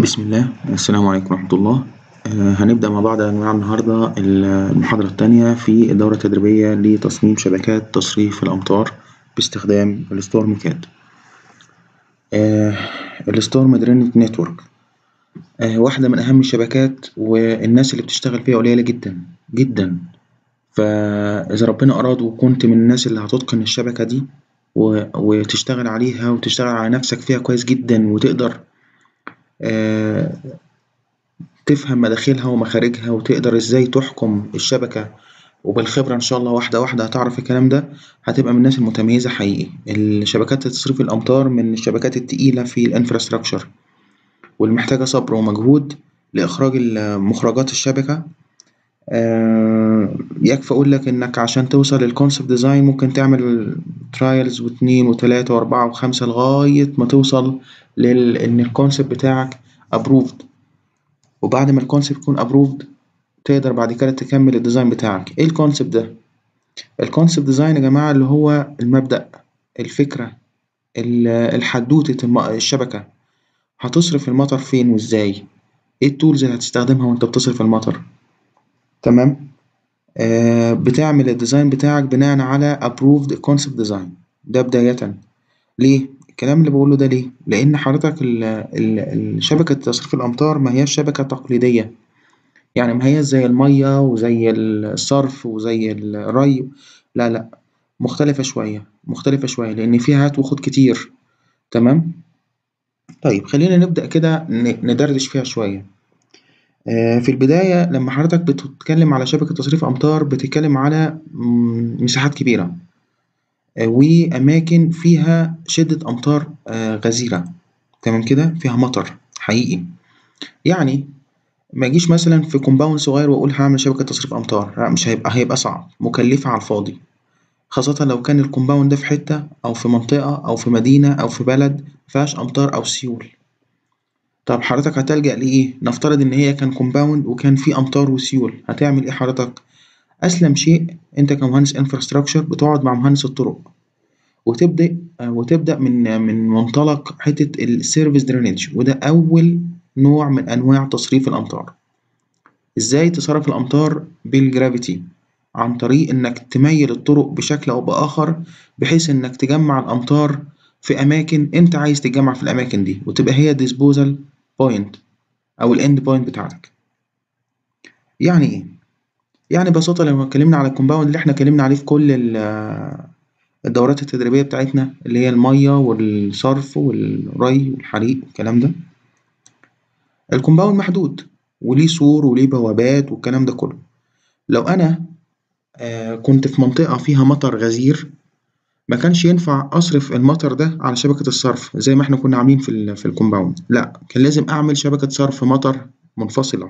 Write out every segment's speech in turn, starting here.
بسم الله السلام عليكم ورحمة الله آه، هنبدأ مع بعض يا جماعة النهاردة المحاضرة التانية في الدورة التدريبية لتصميم شبكات تصريف الأمطار باستخدام الستورم كاد الستورم درينج نتورك واحدة من أهم الشبكات والناس اللي بتشتغل فيها قليلة جدا جدا فإذا ربنا أراد وكنت من الناس اللي هتتقن الشبكة دي و- وتشتغل عليها وتشتغل على نفسك فيها كويس جدا وتقدر آه، تفهم مداخلها ومخارجها وتقدر ازاي تحكم الشبكة وبالخبرة إن شاء الله واحدة واحدة هتعرف الكلام ده هتبقى من الناس المتميزة حقيقي الشبكات تصريف الأمطار من الشبكات التقيلة في الانفراستراكشر واللي محتاجة صبر ومجهود لإخراج مخرجات الشبكة آه، يكفي أقول لك إنك عشان توصل للكونسبت ديزاين ممكن تعمل ترايلز واتنين وتلاتة وأربعة وخمسة لغاية ما توصل لل إن الكونسبت بتاعك أبروفد وبعد ما الكونسبت يكون أبروفد تقدر بعد كده تكمل الديزاين بتاعك إيه الكونسبت ده؟ الكونسبت ديزاين يا جماعة اللي هو المبدأ الفكرة ال- الحدوتة الم- الشبكة هتصرف المطر فين وإزاي؟ إيه التولز اللي هتستخدمها وأنت بتصرف المطر؟ تمام؟ آه بتعمل الديزاين بتاعك بناء على approved concept design ده بداية ليه؟ الكلام اللي بقوله ده ليه؟ لأن حضرتك ال ال شبكة تصريف الأمطار ما هياش شبكة تقليدية يعني ما هياش زي المية وزي الصرف وزي الري لا لا مختلفة شوية مختلفة شوية لأن فيها هات وخد كتير تمام؟ طيب خلينا نبدأ كده ن- ندردش فيها شوية آه، في البداية لما حضرتك بتتكلم على شبكة تصريف أمطار بتتكلم على مم، مساحات كبيرة آه، وأماكن فيها شدة أمطار آه، غزيرة تمام كده فيها مطر حقيقي يعني ما اجيش مثلا في كومباوند صغير واقول هعمل شبكة تصريف أمطار لا مش هيبقى هيبقى صعب مكلفة على الفاضي خاصة لو كان الكومباوند ده في حتة أو في منطقة أو في مدينة أو في بلد مفيهاش أمطار أو سيول طب حضرتك هتلجأ لإيه؟ نفترض إن هي كان كومباوند وكان فيه أمطار وسيول هتعمل إيه حضرتك؟ أسلم شيء أنت كمهندس انفراستراكشر بتقعد مع مهندس الطرق وتبدأ وتبدأ من من منطلق حتة السيرفيس درينج وده أول نوع من أنواع تصريف الأمطار إزاي تصرف الأمطار بالجرافيتي عن طريق إنك تميل الطرق بشكل أو بآخر بحيث إنك تجمع الأمطار في أماكن أنت عايز تجمع في الأماكن دي وتبقى هي disposal بوينت أو الإند بوينت بتاعتك يعني إيه؟ يعني ببساطة لما اتكلمنا على الكومباوند اللي احنا اتكلمنا عليه في كل ال- الدورات التدريبية بتاعتنا اللي هي المية والصرف والري والحريق والكلام ده الكومباوند محدود وليه سور وليه بوابات والكلام ده كله لو أنا آه كنت في منطقة فيها مطر غزير ما كانش ينفع أصرف المطر ده على شبكة الصرف زي ما احنا كنا عاملين في ال في الكومباوند لا كان لازم أعمل شبكة صرف مطر منفصلة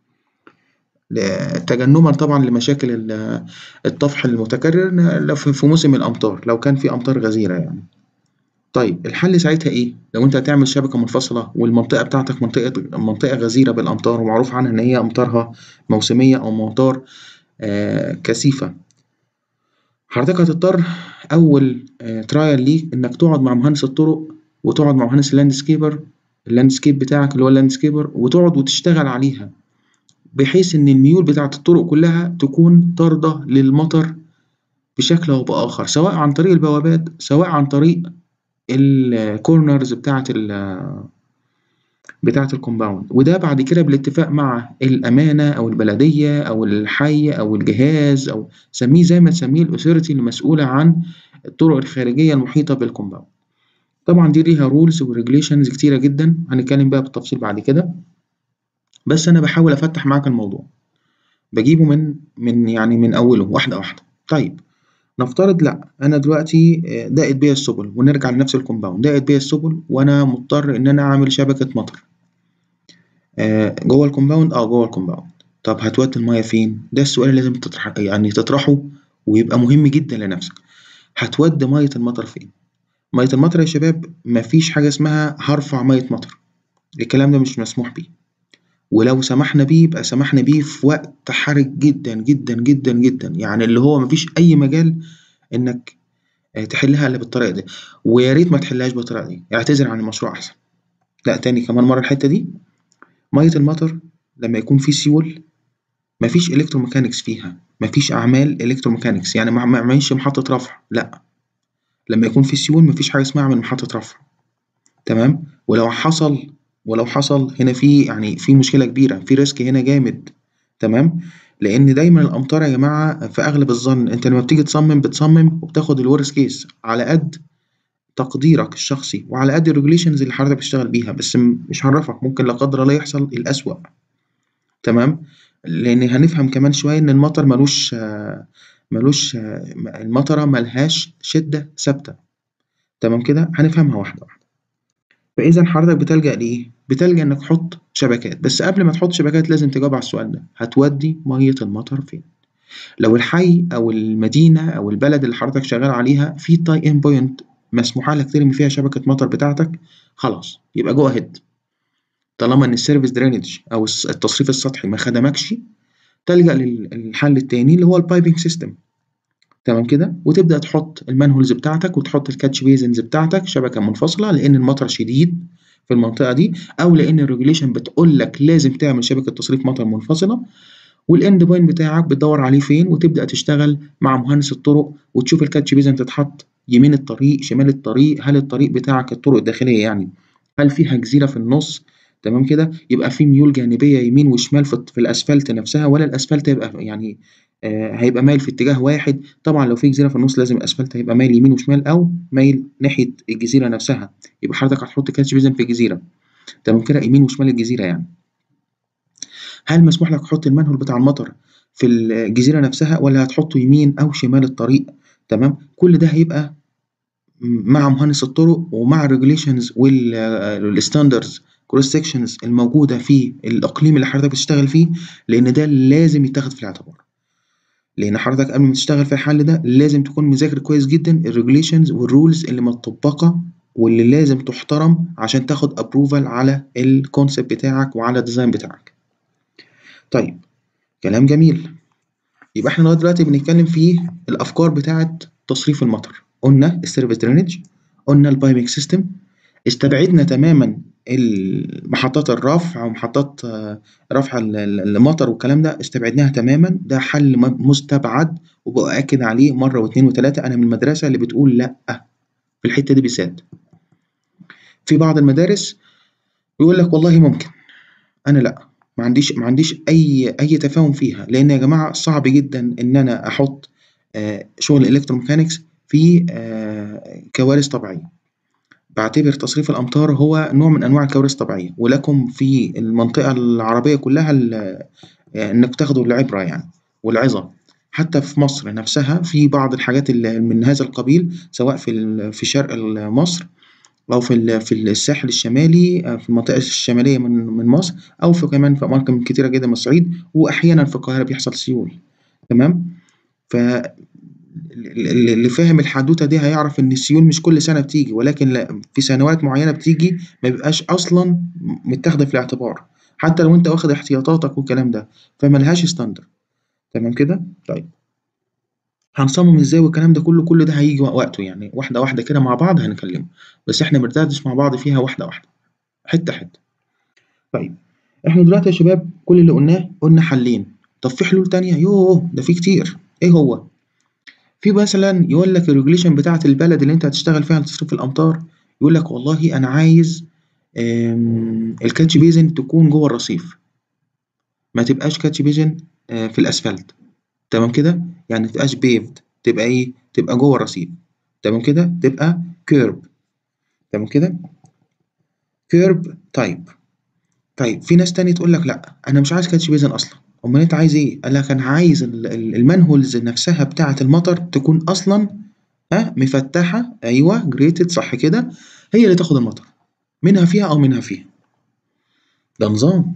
ل- تجنبا طبعا لمشاكل ال- الطفح المتكرر ن- في في موسم الأمطار لو كان في أمطار غزيرة يعني طيب الحل ساعتها إيه؟ لو أنت هتعمل شبكة منفصلة والمنطقة بتاعتك منطقة منطقة غزيرة بالأمطار ومعروف عنها إن هي أمطارها موسمية أو أمطار آه كثيفة حضرتك هتضطر أول آه ترايل ليك إنك تقعد مع مهندس الطرق وتقعد مع مهندس اللاندسكيبر اللاندسكيب بتاعك اللي هو اللاندسكيبر وتقعد وتشتغل عليها بحيث إن الميول بتاعة الطرق كلها تكون طاردة للمطر بشكل أو بآخر سواء عن طريق البوابات سواء عن طريق الكورنرز بتاعة ال بتاعة الكومباوند وده بعد كده بالاتفاق مع الأمانة أو البلدية أو الحي أو الجهاز أو سميه زي ما تسميه الأثوريتي المسؤولة عن الطرق الخارجية المحيطة بالكومباوند طبعا دي ليها رولز وريجليشنز كتيرة جدا هنتكلم بقى بالتفصيل بعد كده بس أنا بحاول أفتح معاك الموضوع بجيبه من من يعني من أوله واحدة واحدة طيب نفترض لأ أنا دلوقتي آه، ضاقت بيا السبل ونرجع لنفس الكومباوند ضاقت بيا السبل وأنا مضطر إن أنا أعمل شبكة مطر آه، جوه الكومباوند اه جوه الكومباوند طب هتودي المية فين؟ ده السؤال اللي لازم تطرح يعني تطرحه ويبقى مهم جدا لنفسك هتودي مية المطر فين؟ مية المطر يا شباب مفيش حاجة اسمها هرفع مية مطر الكلام ده مش مسموح بيه ولو سمحنا بيه يبقى سمحنا بيه في وقت حرج جدا جدا جدا جدا يعني اللي هو مفيش أي مجال إنك آه، تحلها إلا بالطريقة دي ويا ريت ما تحلهاش بالطريقة دي اعتذر عن المشروع أحسن لا تاني كمان مرة الحتة دي مية المطر لما يكون في سيول مفيش الكتروميكانكس فيها مفيش اعمال الكتروميكانكس يعني ما ما اعملش محطة رفع لا لما يكون في سيول مفيش حاجة اسمها اعمل محطة رفع تمام ولو حصل ولو حصل هنا في يعني في مشكلة كبيرة في ريسك هنا جامد تمام لأن دايما الأمطار يا جماعة في أغلب الظن أنت لما بتيجي تصمم بتصمم وبتاخد الورست كيس على قد تقديرك الشخصي وعلى قد الريجوليشنز اللي حضرتك بتشتغل بيها بس م- مش هعرفك ممكن لا قدر الله يحصل الأسوأ تمام لأن هنفهم كمان شوية إن المطر ملوش آه، ملوش آه، المطرة ملهاش شدة ثابتة تمام كده هنفهمها واحدة واحدة فإذا حضرتك بتلجأ لإيه؟ بتلجأ إنك تحط شبكات بس قبل ما تحط شبكات لازم تجاوب على السؤال ده هتودي مية المطر فين؟ لو الحي أو المدينة أو البلد اللي حضرتك شغال عليها في تاي إن بوينت مسموح لك ترمي فيها شبكة مطر بتاعتك خلاص يبقى جو أهيد طالما إن السيرفيس درينج أو الس- التصريف السطحي ما خدمكش تلجأ لل- للحل التاني اللي هو البايبنج سيستم تمام كده وتبدأ تحط المانهولز بتاعتك وتحط الكاتش بيزنز بتاعتك شبكة منفصلة لأن المطر شديد في المنطقة دي أو لأن الريجوليشن بتقول لك لازم تعمل شبكة تصريف مطر منفصلة والاند بوينت بتاعك بتدور عليه فين وتبدأ تشتغل مع مهندس الطرق وتشوف الكاتش بيزن تتحط يمين الطريق شمال الطريق هل الطريق بتاعك الطرق الداخلية يعني هل فيها جزيرة في النص تمام كده يبقى في ميول جانبية يمين وشمال في, في الأسفلت نفسها ولا الأسفلت هيبقى يعني آه هيبقى مايل في اتجاه واحد طبعا لو في جزيرة في النص لازم الأسفلت هيبقى مايل يمين وشمال أو مايل ناحية الجزيرة نفسها يبقى حضرتك هتحط كاتش بيزن في الجزيرة تمام كده يمين وشمال الجزيرة يعني هل مسموح لك تحط المنهول بتاع المطر في الجزيرة نفسها ولا هتحطه يمين أو شمال الطريق تمام كل ده هيبقى مع مهندس الطرق ومع الريجوليشنز والستاندردز كروس سكشنز الموجودة في الإقليم اللي حضرتك بتشتغل فيه لأن ده لازم يتاخد في الاعتبار لأن حضرتك قبل ما تشتغل في الحل ده لازم تكون مذاكر كويس جدا الريجوليشنز والرولز اللي متطبقة واللي لازم تحترم عشان تاخد ابروفال على الكونسيبت بتاعك وعلى الديزاين بتاعك طيب كلام جميل يبقى احنا لغايه دلوقتي بنتكلم في الافكار بتاعه تصريف المطر قلنا السيرفيس درينج قلنا البايبنج سيستم استبعدنا تماما محطات الرفع ومحطات رفع المطر والكلام ده استبعدناها تماما ده حل مستبعد وبأكد عليه مرة واثنين وثلاثة أنا من المدرسة اللي بتقول لأ في الحتة دي بالذات في بعض المدارس يقول لك والله ممكن أنا لأ ما عنديش ما عنديش أي أي تفاهم فيها لأن يا جماعة صعب جدا إن أنا أحط شغل الإلكتروميكانكس في كوارث طبيعية بعتبر تصريف الأمطار هو نوع من أنواع الكوارث الطبيعية ولكم في المنطقة العربية كلها إنك تاخدوا العبرة يعني والعظة حتى في مصر نفسها في بعض الحاجات اللي من هذا القبيل سواء في في شرق مصر أو في في الساحل الشمالي في المنطقة الشمالية من من مصر أو في كمان في أماكن كتيرة جدا من الصعيد وأحيانا في القاهرة بيحصل سيول تمام ف اللي فاهم الحدوتة دي هيعرف إن السيول مش كل سنة بتيجي ولكن في سنوات معينة بتيجي ما بيبقاش أصلا متاخدة في الاعتبار حتى لو أنت واخد احتياطاتك والكلام ده فملهاش ستاندر تمام كده؟ طيب هنصمم ازاي والكلام ده كله كل ده هيجي وقته يعني واحدة واحدة كده مع بعض هنكلمه بس احنا بندردش مع بعض فيها واحدة واحدة حتة حتة طيب احنا دلوقتي يا شباب كل اللي قلناه قلنا حلين طب في حلول تانية يوه ده في كتير ايه هو في مثلا يقول لك الريجوليشن بتاعة البلد اللي انت هتشتغل فيها لتصريف الامطار يقول لك والله انا عايز الكاتش بيزن تكون جوه الرصيف ما تبقاش كاتش بيزن في الاسفلت تمام كده يعني ما تبقاش بيفد تبقى ايه تبقى جوه الرصيف تمام كده تبقى كيرب تمام كده كيرب تايب طيب في ناس تانية تقول لك لا انا مش عايز كاتش بيزن اصلا امال انت عايز ايه قال لك انا عايز المانهولز نفسها بتاعه المطر تكون اصلا ها مفتحه ايوه جريتد صح كده هي اللي تاخد المطر منها فيها او منها فيها ده نظام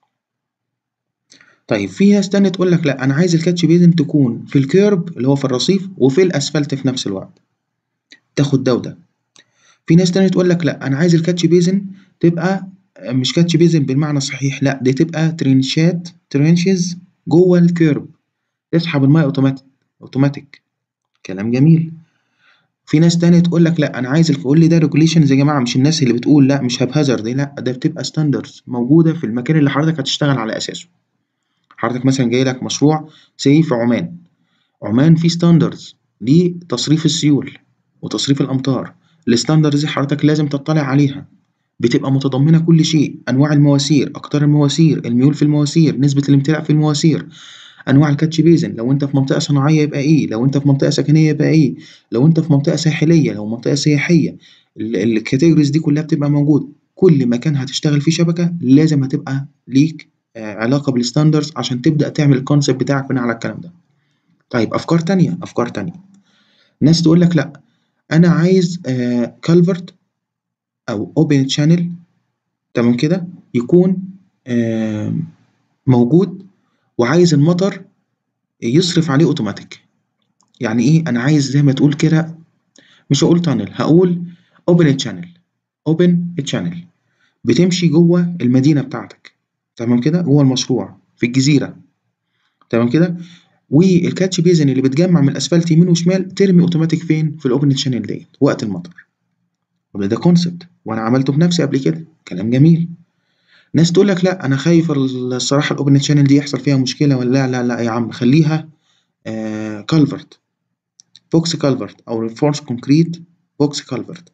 طيب في ناس تانية تقول لك لا انا عايز الكاتش بيزن تكون في الكيرب اللي هو في الرصيف وفي الاسفلت في نفس الوقت تاخد ده وده في ناس تانية تقول لك لا انا عايز الكاتش بيزن تبقى مش كاتش بيزن بالمعنى الصحيح لا دي تبقى ترنشات ترنشز جوه الكيرب تسحب الماء اوتوماتيك اوتوماتيك كلام جميل في ناس تانية تقول لك لأ أنا عايز كل ده regulations يا جماعة مش الناس اللي بتقول لأ مش haphazard لأ ده بتبقى standards موجودة في المكان اللي حضرتك هتشتغل على أساسه حضرتك مثلا جاي لك مشروع سي في عمان عمان في ستاندردز لتصريف السيول وتصريف الأمطار الستاندردز دي حضرتك لازم تطلع عليها بتبقى متضمنة كل شيء أنواع المواسير أقطار المواسير الميول في المواسير نسبة الامتلاء في المواسير أنواع الكاتش بيزن لو أنت في منطقة صناعية يبقى إيه لو أنت في منطقة سكنية يبقى إيه لو أنت في منطقة ساحلية لو منطقة سياحية الكاتيجوريز دي كلها بتبقى موجودة كل مكان هتشتغل فيه شبكة لازم هتبقى ليك علاقة بالستاندرز عشان تبدأ تعمل الكونسيبت بتاعك بناء على الكلام ده طيب أفكار تانية أفكار تانية ناس تقول لك لأ أنا عايز كالفرت أو أوبن شانل تمام كده يكون آه موجود وعايز المطر يصرف عليه أوتوماتيك يعني إيه أنا عايز زي ما تقول كده مش هقول تانل هقول أوبن شانل أوبن شانل بتمشي جوه المدينة بتاعتك تمام كده جوه المشروع في الجزيرة تمام كده والكاتش بيزن اللي بتجمع من الاسفلت يمين وشمال ترمي اوتوماتيك فين في الاوبن شانل ديت وقت المطر ده كونسبت وانا عملته بنفسي قبل كده كلام جميل ناس تقول لك لا انا خايف الصراحه الاوبن شانل دي يحصل فيها مشكله ولا لا لا لا يا عم خليها آه كالفرت بوكس كالفرت او ريفورس كونكريت بوكس كالفرت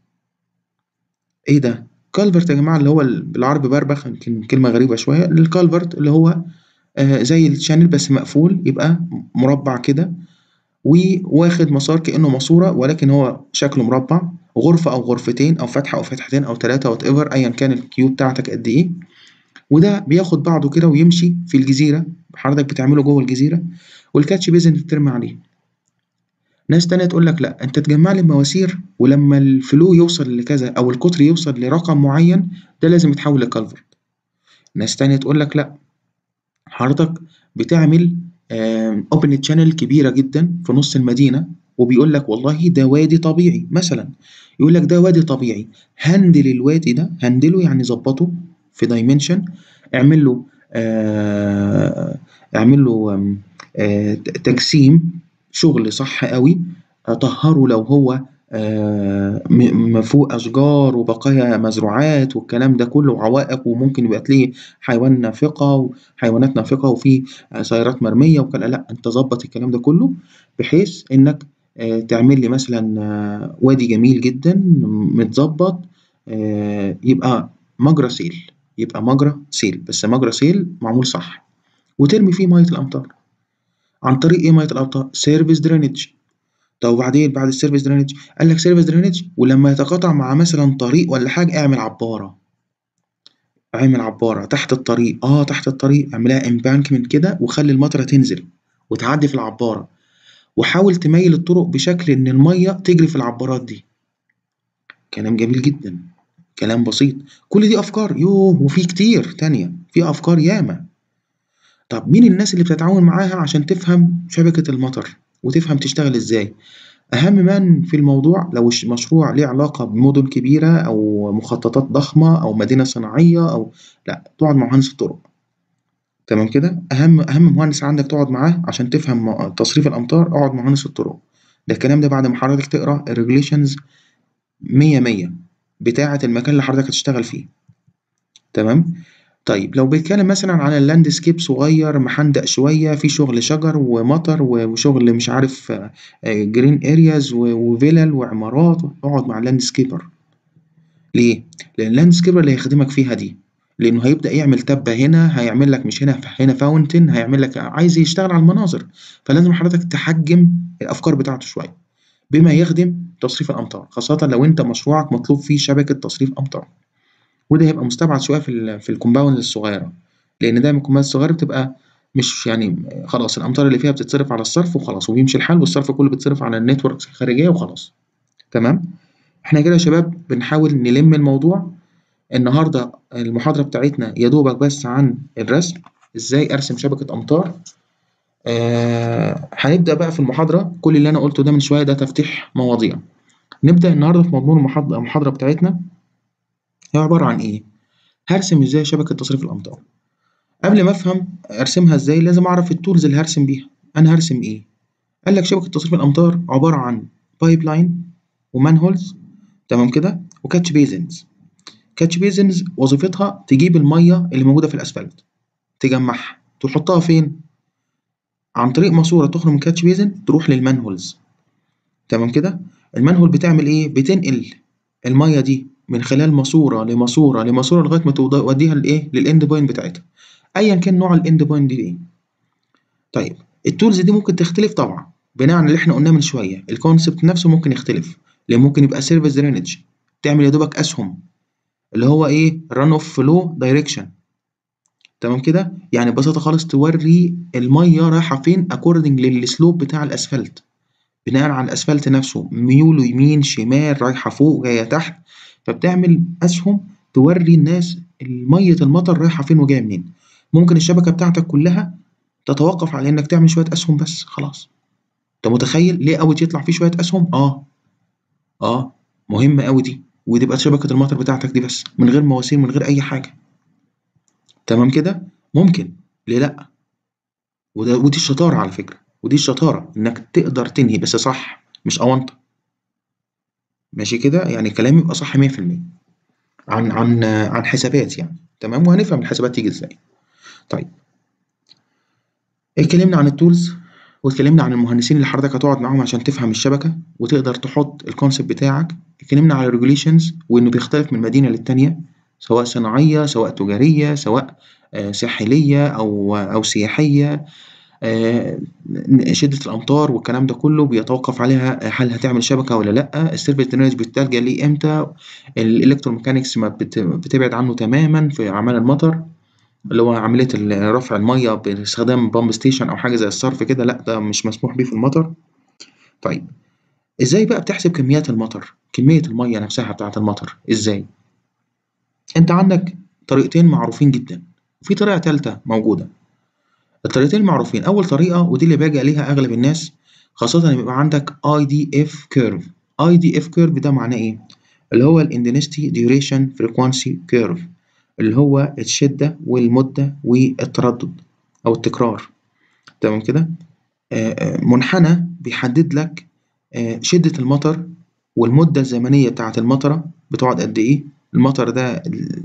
ايه ده كالفرت يا جماعه اللي هو بالعربي بربخ يمكن كلمه غريبه شويه الكالفرت اللي هو آه زي الشانل بس مقفول يبقى مربع كده وواخد مسار كأنه ماسورة ولكن هو شكله مربع غرفة أو غرفتين أو فتحة أو فتحتين أو تلاتة وات ايفر أيا كان الكيو بتاعتك قد إيه وده بياخد بعضه كده ويمشي في الجزيرة حضرتك بتعمله جوه الجزيرة والكاتش بيزن تترمي عليه ناس تانية تقول لك لأ أنت تجمع لي المواسير ولما الفلو يوصل لكذا أو القطر يوصل لرقم معين ده لازم يتحول لكالفرت ناس تانية تقول لك لأ حضرتك بتعمل اوبن تشانل كبيرة جدا في نص المدينة وبيقول لك والله ده وادي طبيعي مثلا يقول لك ده وادي طبيعي هندل الوادي ده هندله يعني ظبطه في دايمنشن اعمل له آه اعمل له آه تجسيم شغل صح قوي طهره لو هو آه فوق أشجار وبقايا مزروعات والكلام ده كله وعوائق وممكن يبقى تلاقيه حيوان نافقة وحيوانات نافقة وفي سيارات مرمية وكلا لأ أنت ظبط الكلام ده كله بحيث إنك آه تعمل لي مثلا آه وادي جميل جدا متظبط يبقى مجرى سيل يبقى مجرى سيل بس مجرى سيل معمول صح وترمي فيه مية الأمطار عن طريق إيه مية الأمطار؟ سيرفيس درينج طب وبعدين بعد السيرفيس درينج قال لك سيرفيس درينج ولما يتقاطع مع مثلا طريق ولا حاجه اعمل عباره اعمل عباره تحت الطريق اه تحت الطريق اعملها امبانكمنت كده وخلي المطره تنزل وتعدي في العباره وحاول تميل الطرق بشكل ان الميه تجري في العبارات دي كلام جميل جدا كلام بسيط كل دي افكار يوه وفي كتير تانية في افكار ياما طب مين الناس اللي بتتعاون معاها عشان تفهم شبكه المطر وتفهم تشتغل ازاي أهم من في الموضوع لو مشروع ليه علاقة بمدن كبيرة أو مخططات ضخمة أو مدينة صناعية أو لأ تقعد مع مهندس الطرق تمام كده أهم أهم مهندس عندك تقعد معاه عشان تفهم تصريف الأمطار اقعد مع مهندس الطرق ده الكلام ده بعد ما حضرتك تقرا الريجوليشنز مية مية بتاعة المكان اللي حضرتك هتشتغل فيه تمام طيب لو بيتكلم مثلا على اللاندسكيب صغير محندق شوية في شغل شجر ومطر وشغل مش عارف جرين ارياز وفيلل وعمارات اقعد مع اللاندسكيبر ليه؟ لأن اللاندسكيبر اللي هيخدمك فيها دي لأنه هيبدأ يعمل تبة هنا هيعمل لك مش هنا هنا فاونتن هيعمل لك عايز يشتغل على المناظر فلازم حضرتك تحجم الأفكار بتاعته شوية بما يخدم تصريف الأمطار خاصة لو أنت مشروعك مطلوب فيه شبكة تصريف أمطار وده هيبقى مستبعد شويه في ال في الكومباوند الصغيره لان دايما الكومباوند الصغيره بتبقى مش يعني خلاص الامطار اللي فيها بتتصرف على الصرف وخلاص وبيمشي الحال والصرف كله بيتصرف على النتوركس الخارجيه وخلاص تمام احنا كده يا شباب بنحاول نلم الموضوع النهارده المحاضره بتاعتنا يا دوبك بس عن الرسم ازاي ارسم شبكه امطار آه هنبدا بقى في المحاضره كل اللي انا قلته ده من شويه ده تفتيح مواضيع نبدا النهارده في موضوع المحاضره بتاعتنا هي عبارة عن إيه؟ هرسم إزاي شبكة تصريف الأمطار قبل ما أفهم أرسمها إزاي لازم أعرف التولز اللي هرسم بيها أنا هرسم إيه؟ قال لك شبكة تصريف الأمطار عبارة عن بايب لاين ومانهولز تمام كده وكاتش بيزنز كاتش بيزنز وظيفتها تجيب الميه اللي موجوده في الاسفلت تجمعها تحطها فين عن طريق ماسوره تخرج من كاتش بيزن تروح للمانهولز تمام كده المانهول بتعمل ايه بتنقل الميه دي من خلال ماسوره لماسوره لماسوره لغايه ما توديها لايه للاند بوينت بتاعتها ايا كان نوع الاند بوينت دي ايه طيب التولز دي ممكن تختلف طبعا بناء على اللي احنا قلناه من شويه الكونسبت نفسه ممكن يختلف لان ممكن يبقى سيرفيس درينج تعمل يا دوبك اسهم اللي هو ايه ران اوف فلو دايركشن تمام كده يعني ببساطه خالص توري الميه رايحه فين اكوردنج للسلوب بتاع الاسفلت بناء على الاسفلت نفسه ميوله يمين شمال رايحه فوق جايه تحت فبتعمل اسهم توري الناس ميه المطر رايحه فين وجايه منين ممكن الشبكه بتاعتك كلها تتوقف على انك تعمل شويه اسهم بس خلاص انت متخيل ليه اوت يطلع فيه شويه اسهم اه اه مهمه قوي دي وتبقى شبكه المطر بتاعتك دي بس من غير مواسير من غير اي حاجه تمام كده ممكن ليه لا وده ودي الشطاره على فكره ودي الشطاره انك تقدر تنهي بس صح مش اونطه ماشي كده يعني كلامي يبقى صح 100% عن عن عن حسابات يعني تمام وهنفهم الحسابات تيجي ازاي طيب اتكلمنا عن التولز واتكلمنا عن المهندسين اللي حضرتك هتقعد معاهم عشان تفهم الشبكه وتقدر تحط الكونسيبت بتاعك اتكلمنا على الريجوليشنز وانه بيختلف من مدينه للتانيه سواء صناعيه سواء تجاريه سواء آه ساحليه او او سياحيه آه شده الامطار والكلام ده كله بيتوقف عليها هل هتعمل شبكه ولا لا السيرفيس درينج بتلجا ليه امتى الالكتروميكانكس ما بتبعد عنه تماما في اعمال المطر اللي هو عملية رفع المية باستخدام بامب ستيشن أو حاجة زي الصرف كده لأ ده مش مسموح بيه في المطر طيب إزاي بقى بتحسب كميات المطر كمية المية نفسها بتاعة المطر إزاي أنت عندك طريقتين معروفين جدا وفي طريقة تالتة موجودة الطريقتين معروفين أول طريقة ودي اللي بيلجأ ليها أغلب الناس خاصة لما يبقى عندك IDF curve IDF curve ده معناه إيه؟ اللي هو ال Intensity Duration Frequency Curve اللي هو الشدة والمدة والتردد أو التكرار تمام كده منحنى بيحدد لك شدة المطر والمدة الزمنية بتاعة المطرة بتقعد قد إيه المطر ده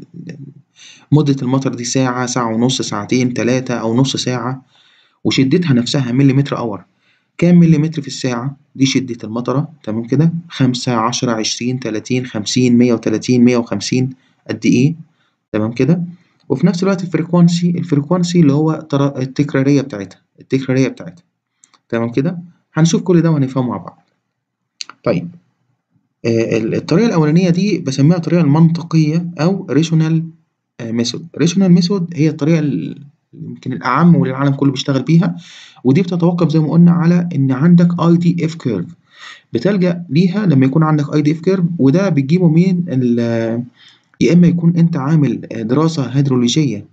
مدة المطر دي ساعة ساعة ونص ساعتين تلاتة أو نص ساعة وشدتها نفسها مليمتر أور كام مليمتر في الساعة دي شدة المطرة تمام كده خمسة عشرة عشرين تلاتين خمسين مية وتلاتين مية وخمسين قد إيه تمام كده وفي نفس الوقت الفريكوانسي الفريكوانسي اللي هو التكرارية بتاعتها التكرارية بتاعتها تمام كده هنشوف كل ده وهنفهمه مع بعض طيب آه الطريقة الأولانية دي بسميها الطريقة المنطقية أو ريشونال ميثود ريشونال ميثود هي الطريقة يمكن الأعم واللي العالم كله بيشتغل بيها ودي بتتوقف زي ما قلنا على إن عندك اي دي اف كيرف بتلجأ ليها لما يكون عندك اي دي اف كيرف وده بتجيبه من يا إما يكون أنت عامل دراسة هيدرولوجية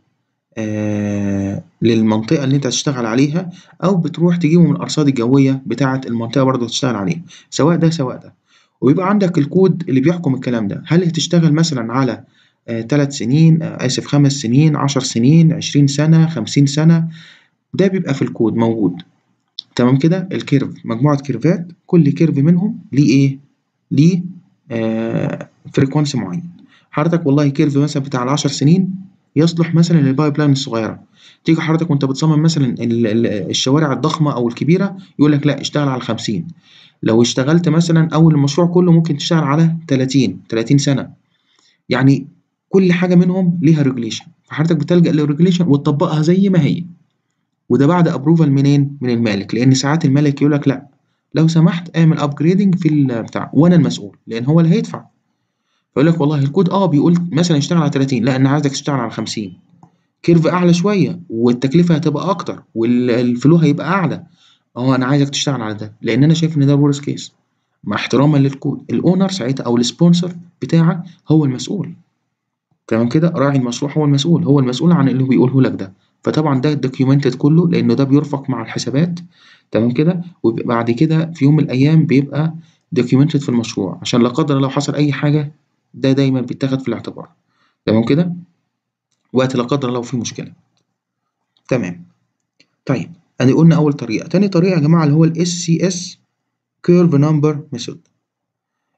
آه للمنطقة اللي أنت هتشتغل عليها أو بتروح تجيبه من الأرصاد الجوية بتاعة المنطقة برضه هتشتغل عليها سواء ده سواء ده ويبقى عندك الكود اللي بيحكم الكلام ده هل هتشتغل مثلا على ثلاث آه سنين آه آسف خمس سنين عشر سنين عشرين سنة خمسين سنة ده بيبقى في الكود موجود تمام كده الكيرف مجموعة كيرفات كل كيرف منهم ليه إيه؟ ليه آه فريكوانسي معين حضرتك والله كيرف مثلا بتاع العشر سنين يصلح مثلا للبايب لاين الصغيرة تيجي حضرتك وانت بتصمم مثلا الشوارع الضخمة أو الكبيرة يقول لك لا اشتغل على الخمسين لو اشتغلت مثلا أول المشروع كله ممكن تشتغل على تلاتين تلاتين سنة يعني كل حاجة منهم ليها ريجوليشن فحضرتك بتلجأ للريجوليشن وتطبقها زي ما هي وده بعد ابروفال منين من المالك لان ساعات المالك يقول لك لا لو سمحت اعمل ابجريدنج في البتاع وانا المسؤول لان هو اللي هيدفع فيقول لك والله الكود اه بيقول مثلا اشتغل على 30 لا انا عايزك تشتغل على 50 كيرف اعلى شويه والتكلفه هتبقى اكتر والفلو هيبقى اعلى اه انا عايزك تشتغل على ده لان انا شايف ان ده الورست كيس مع احتراما للكود الاونر ساعتها او السبونسر بتاعك هو المسؤول تمام كده راعي المشروع هو المسؤول هو المسؤول عن اللي بيقوله لك ده فطبعا ده دوكيومنتد كله لانه ده بيرفق مع الحسابات تمام كده وبعد كده في يوم من الايام بيبقى دوكيومنتد في المشروع عشان لا قدر الله حصل اي حاجه ده دايما بيتاخد في الاعتبار تمام كده وقت لا قدر الله في مشكله تمام طيب انا قلنا اول طريقه تاني طريقه يا جماعه اللي هو الاس سي اس كيرف نمبر ميثود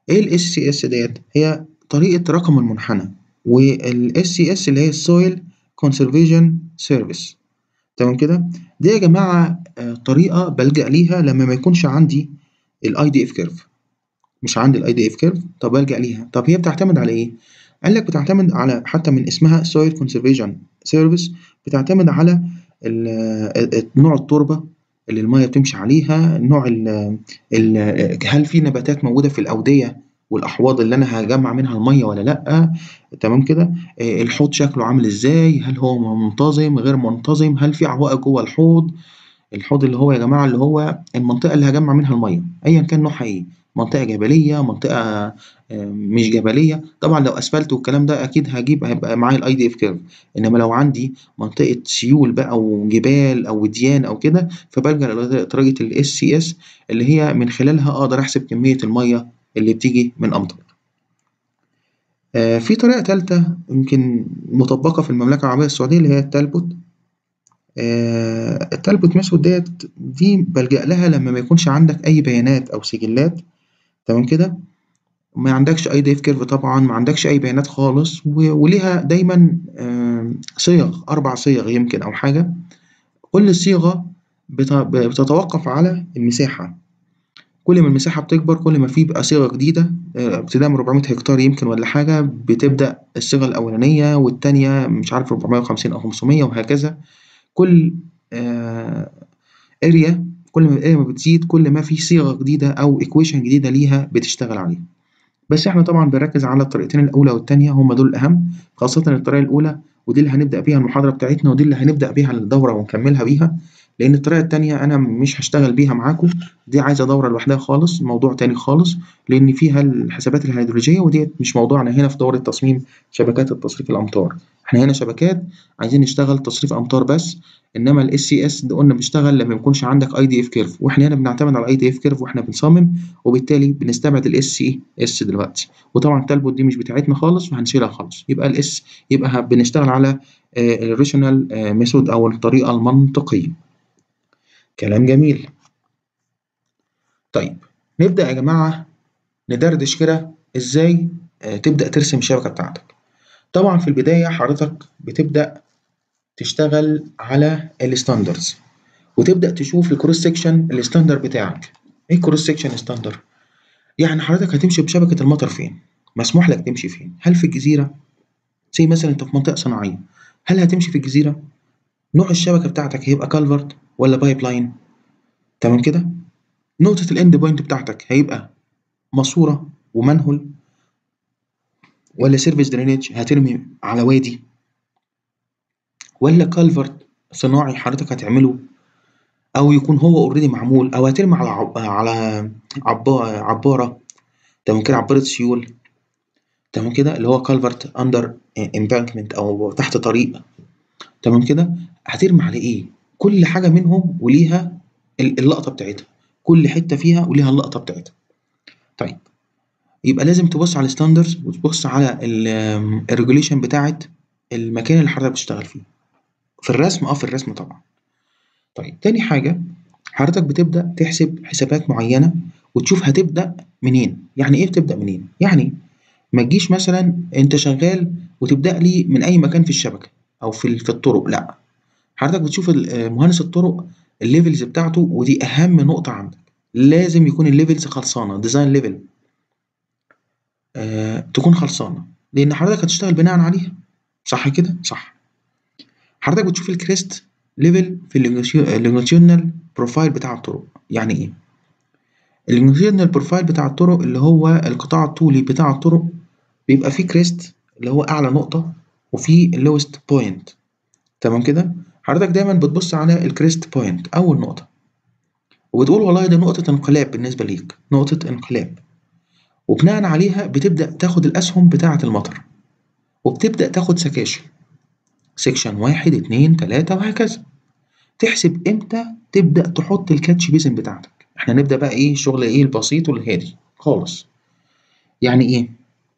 إيه ال SCS ديّة؟ هي طريقة رقم المنحنى وال SCS اللي هي الsoil conservation service تمام كده؟ دي يا جماعة آآ طريقة بالجأ ليها لما ما يكونش عندي الIDF curve مش عندي الIDF curve طب بالجأ ليها، طب هي بتعتمد على إيه؟ قال لك بتعتمد على حتى من اسمها soil conservation service بتعتمد على ال ال نوع التربة اللي المَيّة بتمشي عليها، نوع ال ال هل في نباتات موجودة في الأودية والأحواض اللي أنا هاجمّع منها المَيّة والّا لأ، تمام كده؟ آآ الحوض شكله عامل إزاي، هل هو منتظم غير منتظم، هل في عوائق جوّه الحوض، الحوض اللي هو يا جماعة اللي هو المنطقة اللي هاجمّع منها المَيّة أيًا كان نوعها إيه، منطقة جبلية، منطقة آآ مش جبلية، طبعًا لو أسفلت والكلام ده أكيد هاجيب هيبقى معايا الIDF curve إنما لو عندي منطقة سيول بقى وجبال أو وديان أو كده فبالجأ لطريقة الSCS اللي هي من خلالها أقدر أحسب كمية المَيّة اللي بتيجي من أمطار. آآ في طريقة تالتة يمكن مطبّقة في المملكة العربية السعودية اللي هي الTalbot آآ الTalbot method ديّة دي بالجأ لها لما ما يكونش عندك أي بيانات أو سجلات تمام كده؟ ما عندكش IDF curve طبعًا، ما عندكش أي بيانات خالص و وليها دايمًا آآ صيغ 4 صيغ يمكن أو حاجة، كل صيغة بت بتتوقف على المساحة، كل ما المساحة بتكبر كل ما في بقى صيغة جديدة آآ ابتداء من 400 هكتار يمكن والّا حاجة بتبدأ الصيغة الأولانية والتانية مش عارف 450 أو 500 وهكذا، كل آآ area كل ما الarea ما بتزيد كل ما في صيغة جديدة أو equation جديدة ليها بتشتغل عليها. بس إحنا طبعًا بنركّز على الطريقتين الأولى والتانية هم دول الأهم، خاصةً الطريقة الأولى ودي اللي هنبدأ بيها المحاضرة بتاعتنا ودي اللي هنبدأ بيها الدورة ونكمّلها بيها، لإن الطريقة التانية أنا مش هاشتغل بيها معاكم، دي عايزة دورة لوحدها خالص، موضوع تاني خالص، لإن فيها الحسابات الهيدرولوجية وديّة مش موضوعنا هنا في دورة تصميم شبكات التصريف الأمطار، إحنا هنا شبكات عايزين نشتغل تصريف أمطار بس، إنما الSCS ده قلنا بيشتغل لما ما يكونش عندك IDF curve وإحنا هنا بنعتمد على الIDF curve وإحنا بنصمم وبالتالي بنستبعد الSCS دلوقتي، وطبعًا الTalbot دي مش بتاعتنا خالص فهنشيلها خالص، يبقى الS يبقى ه بنشتغل على آآ الrational method أو الطريقة المنطقية. كلام جميل. طيب نبدأ يا جماعة ندردش كده إزاي آآ تبدأ ترسم الشبكة بتاعتك. طبعًا في البداية حضرتك بتبدأ تشتغل على الstandards وتبدأ تشوف الcross section الstandard بتاعك. إيه الcross section standard؟ يعني حضرتك هتمشي بشبكة المطر فين؟ مسموح لك تمشي فين؟ هل في الجزيرة؟ say مثلًا أنت في منطقة صناعية، هل هتمشي في الجزيرة؟ نوع الشبكة بتاعتك هيبقى culvert والّا pipeline تمام كده؟ نقطة الend point بتاعتك هيبقى ماسورة وmanhole والّا surface drainage هترمي على وادي والّا culvert صناعي حضرتك هتعمله أو يكون هو already معمول أو هترمي على عب على عبا عبارة تمام كده عبارة سيول تمام كده اللي هو culvert under embankment أو تحت طريق تمام كده؟ هترمي على إيه؟ كل حاجة منهم وليها ال اللقطة بتاعتها، كل حتة فيها وليها اللقطة بتاعتها. طيب يبقى لازم تبص على الstandards وتبص على ال الregulation بتاعة المكان اللي حضرتك بتشتغل فيه. في الرسم آه في الرسم طبعًا. طيب تاني حاجة حضرتك بتبدأ تحسب حسابات معينة وتشوف هتبدأ منين، يعني إيه بتبدأ منين؟ يعني ما تجيش مثلًا أنت شغال وتبدأ لي من أي مكان في الشبكة أو في ال في الطرق لأ، حضرتك بتشوف ال مهندس الطرق الlevels بتاعته ودي أهم نقطة عندك، لازم يكون الlevels خلصانة design level آآ تكون خلصانة، لإن حضرتك هتشتغل بناءً عليها صح كده؟ صح. حضرتك بتشوف الcrest level في الlongitio الlongitudinal profile بتاع الطرق، يعني إيه؟ الlongitudinal profile بتاع الطرق اللي هو القطاع الطولي بتاع الطرق بيبقى فيه crest اللي هو أعلى نقطة وفيه lowest point تمام كده؟ حضرتك دايمًا بتبص على الcrest point أول نقطة وبتقول والله دي نقطة انقلاب بالنسبة ليك، نقطة انقلاب وبناءً عليها بتبدأ تاخد الأسهم بتاعة المطر وبتبدأ تاخد سكاشن section 1 2 3 وهكذا. تحسب إمتى تبدأ تحط الcatch basin بتاعتك، إحنا هنبدأ بقى إيه الشغل إيه البسيط والهادي خالص. يعني إيه؟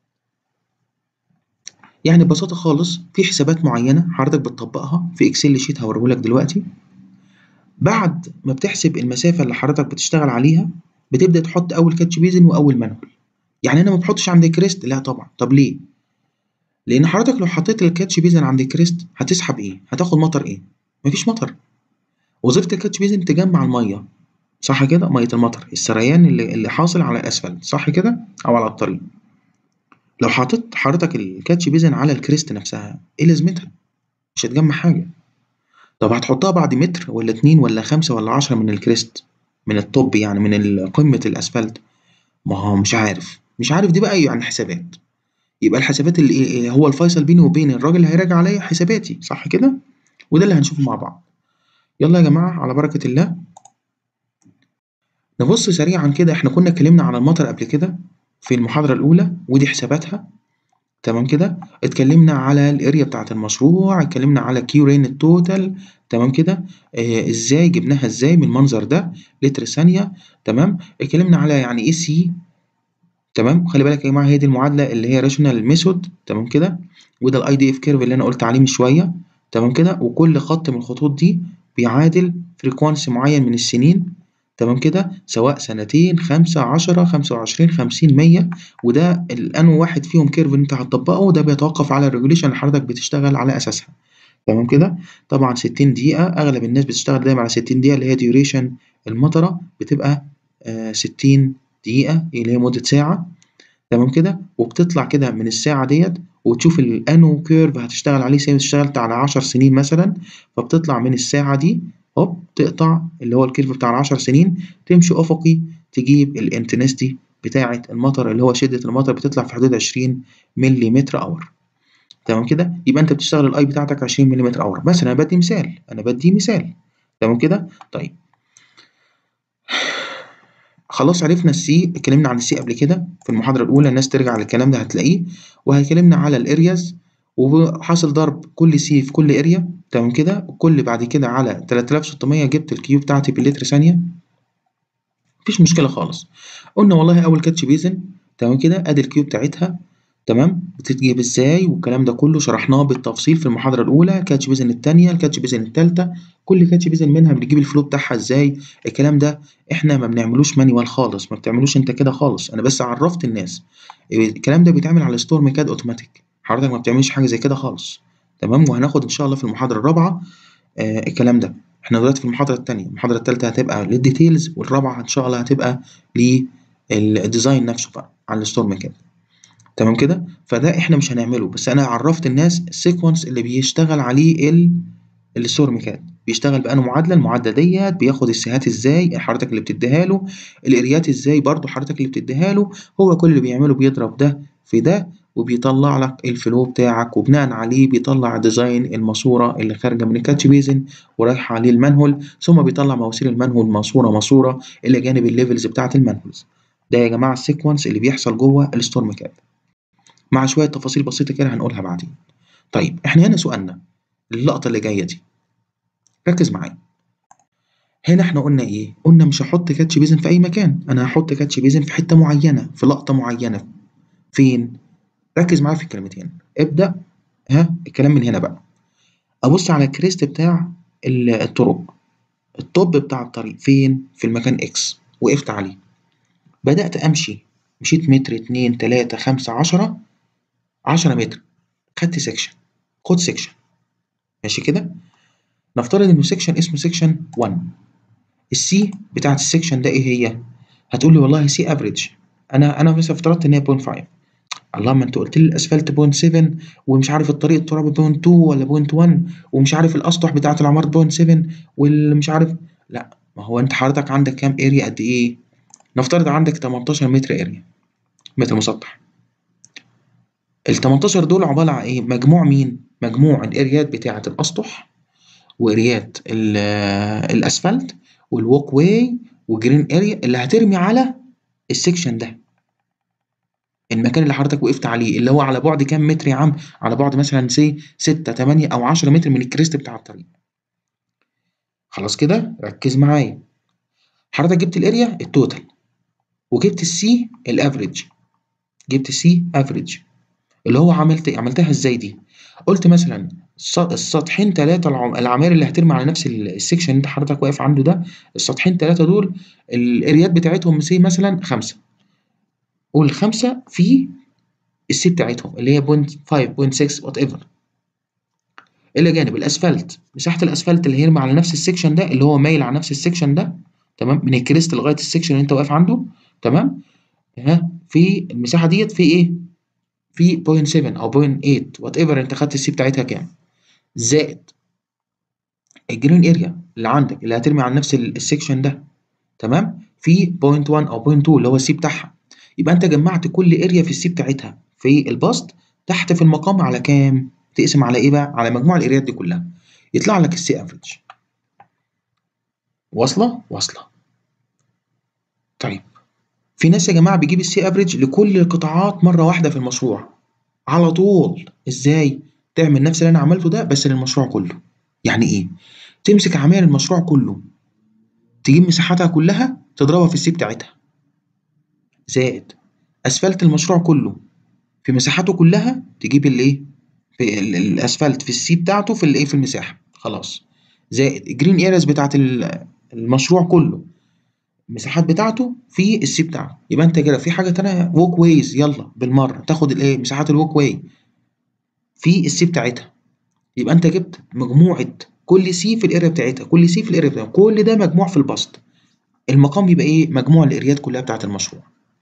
يعني ببساطة خالص في حسابات معينة حضرتك بتطبقها في excel sheet هاوريه لك دلوقتي. بعد ما بتحسب المسافة اللي حضرتك بتشتغل عليها بتبدأ تحط أول catch basin وأول manhole يعني انا ما بحطش عند الكريست لا طبعا طب ليه لان حضرتك لو حطيت الكاتش بيزن عند الكريست هتسحب ايه هتاخد مطر ايه مفيش مطر وظيفه الكاتش بيزن تجمع الميه صح كده ميه المطر السريان اللي, اللي حاصل على الاسفلت صح كده او على الطريق لو حطيت حضرتك الكاتش بيزن على الكريست نفسها ايه لازمتها مش هتجمع حاجه طب هتحطها بعد متر ولا اتنين ولا خمسة ولا عشرة من الكريست من الطب يعني من قمة الأسفلت ما هو مش عارف مش عارف دي بقى يعني حسابات يبقى الحسابات اللي هو الفيصل بيني وبين الراجل اللي هيراجع عليا حساباتي صح كده وده اللي هنشوفه مع بعض يلا يا جماعة على بركة الله نبص سريعا كده احنا كنا اتكلمنا على المطر قبل كده في المحاضرة الأولى ودي حساباتها تمام كده اتكلمنا على الاريا بتاعة المشروع اتكلمنا على كيو رين التوتال تمام كده اه ازاي جبناها ازاي من المنظر ده لتر ثانية تمام اتكلمنا على يعني ايه سي تمام خلي بالك يا جماعة هي دي المعادلة اللي هي راشونال ميثود تمام كده وده الاي دي اف كيرف اللي انا قلت عليه من شوية تمام كده وكل خط من الخطوط دي بيعادل فريكوانسي معين من السنين تمام كده سواء سنتين خمسة عشرة خمسة وعشرين خمسين مية وده الأنو واحد فيهم كيرف اللي أنت هتطبقه وده بيتوقف على الريجوليشن اللي حضرتك بتشتغل على أساسها تمام كده طبعا ستين دقيقة أغلب الناس بتشتغل دايما على ستين دقيقة اللي هي ديوريشن المطرة بتبقى آه ستين دقيقة اللي هي مدة ساعة تمام كده وبتطلع كده من الساعة ديت وتشوف الأنو كيرف هتشتغل عليه سي اشتغلت على عشر سنين مثلا فبتطلع من الساعة دي هوب تقطع اللي هو الكيرف بتاع العشر سنين تمشي أفقي تجيب الانتنستي بتاعة المطر اللي هو شدة المطر بتطلع في حدود عشرين ملي اور تمام كده يبقى أنت بتشتغل الأي بتاعتك عشرين ملي اور بس أنا بدي مثال أنا بدي مثال تمام كده طيب خلاص عرفنا السي اتكلمنا عن السي قبل كده في المحاضرة الأولى الناس ترجع للكلام ده هتلاقيه وهيكلمنا على الارياز وحاصل ضرب كل سي في كل اريا تمام كده كل بعد كده على 3600 جبت الكيو بتاعتي باللتر ثانية مفيش مشكلة خالص قلنا والله أول كاتش بيزن تمام كده أدي الكيو بتاعتها تمام بتتجيب ازاي والكلام ده كله شرحناه بالتفصيل في المحاضرة الأولى كاتش بيزن التانية الكاتش بيزن التالتة كل كاتش بيزن منها بنجيب الفلو بتاعها ازاي الكلام ده احنا ما بنعملوش مانيوال خالص ما بتعملوش انت كده خالص انا بس عرفت الناس الكلام ده بيتعمل على ستورم كاد اوتوماتيك حضرتك ما بتعملش حاجة زي كده خالص تمام وهناخد ان شاء الله في المحاضرة الرابعة آه الكلام ده احنا دلوقتي في المحاضرة التانية المحاضرة التالتة هتبقى للديتيلز والرابعة ان شاء الله هتبقى للديزاين نفسه بقى على الستورم كاد تمام كده فده احنا مش هنعمله بس انا عرفت الناس السيكونس اللي بيشتغل عليه ال الستورم كاد بيشتغل بأنه معادلة المعادلة ديت بياخد السهات ازاي حضرتك اللي بتديها له الاريات ازاي برضو حضرتك اللي بتديها له هو كل اللي بيعمله بيضرب ده في ده وبيطلع لك الفلو بتاعك وبناء عليه بيطلع ديزاين الماسورة اللي خارجة من الكاتش بيزن ورايحة عليه المنهول ثم بيطلع مواسير المنهول ماسورة ماسورة إلى جانب الليفلز بتاعة المنهولز ده يا جماعة السيكونس اللي بيحصل جوه الستورم كاب مع شوية تفاصيل بسيطة كده هنقولها بعدين طيب احنا هنا سؤالنا اللقطة اللي جاية دي ركز معايا هنا احنا قلنا ايه قلنا مش هحط كاتش بيزن في اي مكان انا هحط كاتش بيزن في حتة معينة في لقطة معينة فين ركز معايا في الكلمتين ابدأ ها الكلام من هنا بقى ابص على الكريست بتاع الطرق الطب بتاع الطريق فين في المكان اكس وقفت عليه بدأت امشي مشيت متر اتنين تلاتة خمسة عشرة عشرة متر خدت سيكشن خد سيكشن ماشي كده نفترض انه سيكشن اسمه سيكشن 1 السي بتاعت السيكشن ده ايه هي هتقول لي والله سي افريج انا انا مثلا افترضت ان هي 0.5 الله ما انت قلت لي الاسفلت بوينت 7 ومش عارف الطريق الترابي بوينت 2 ولا بوينت 1 ومش عارف الاسطح بتاعه العمارة بوينت 7 والمش عارف لا ما هو انت حضرتك عندك كام اريا قد ايه نفترض عندك 18 متر اريا متر مسطح ال 18 دول عبارة عن ايه مجموع مين مجموع الاريات بتاعه الاسطح واريات الاسفلت والووك واي وجرين اريا اللي هترمي على السكشن ده المكان اللي حضرتك وقفت عليه اللي هو على بعد كام متر يا عم على بعد مثلا سي 6 8 او 10 متر من الكريست بتاع الطريق خلاص كده ركز معايا حضرتك جبت الاريا التوتال وجبت السي الافريج جبت السي افريج اللي هو عملت عملتها ازاي دي قلت مثلا السطحين ثلاثة العماير اللي هترمي على نفس السكشن اللي انت حضرتك واقف عنده ده السطحين ثلاثة دول الاريات بتاعتهم سي مثلا خمسة والخمسة في السي بتاعتهم اللي هي بوينت 5 بوينت 6 وات ايفر الى جانب الاسفلت مساحه الاسفلت اللي هيرمي على نفس السكشن ده اللي هو مايل على نفس السكشن ده تمام من الكريست لغايه السكشن اللي انت واقف عنده تمام ها في المساحه ديت في ايه في 0.7 او 0.8 وات ايفر انت خدت السي بتاعتها كام زائد الجرين اريا اللي عندك اللي هترمي على نفس السكشن ده تمام في 0.1 او 0.2 اللي هو السي بتاعها يبقى انت جمعت كل اريا في السي بتاعتها في البسط تحت في المقام على كام تقسم على ايه بقى على مجموع الاريات دي كلها يطلع لك السي افريج واصله واصله طيب في ناس يا جماعه بيجيب السي افريج لكل القطاعات مره واحده في المشروع على طول ازاي تعمل نفس اللي انا عملته ده بس للمشروع كله يعني ايه تمسك عمال المشروع كله تجيب مساحتها كلها تضربها في السي بتاعتها زائد اسفلت المشروع كله في مساحته كلها تجيب الايه في الاسفلت في السي بتاعته في الايه في المساحه خلاص زائد الجرين ايرز بتاعت المشروع كله المساحات بتاعته في السي بتاعته يبقى انت كده في حاجه تانية ووك ويز يلا بالمره تاخد الايه مساحات الووك واي في السي بتاعتها يبقى انت جبت مجموعه كل سي في الاريا بتاعتها كل سي في الاريا بتاعتها كل ده مجموع في البسط المقام يبقى ايه مجموع الاريات كلها بتاعت المشروع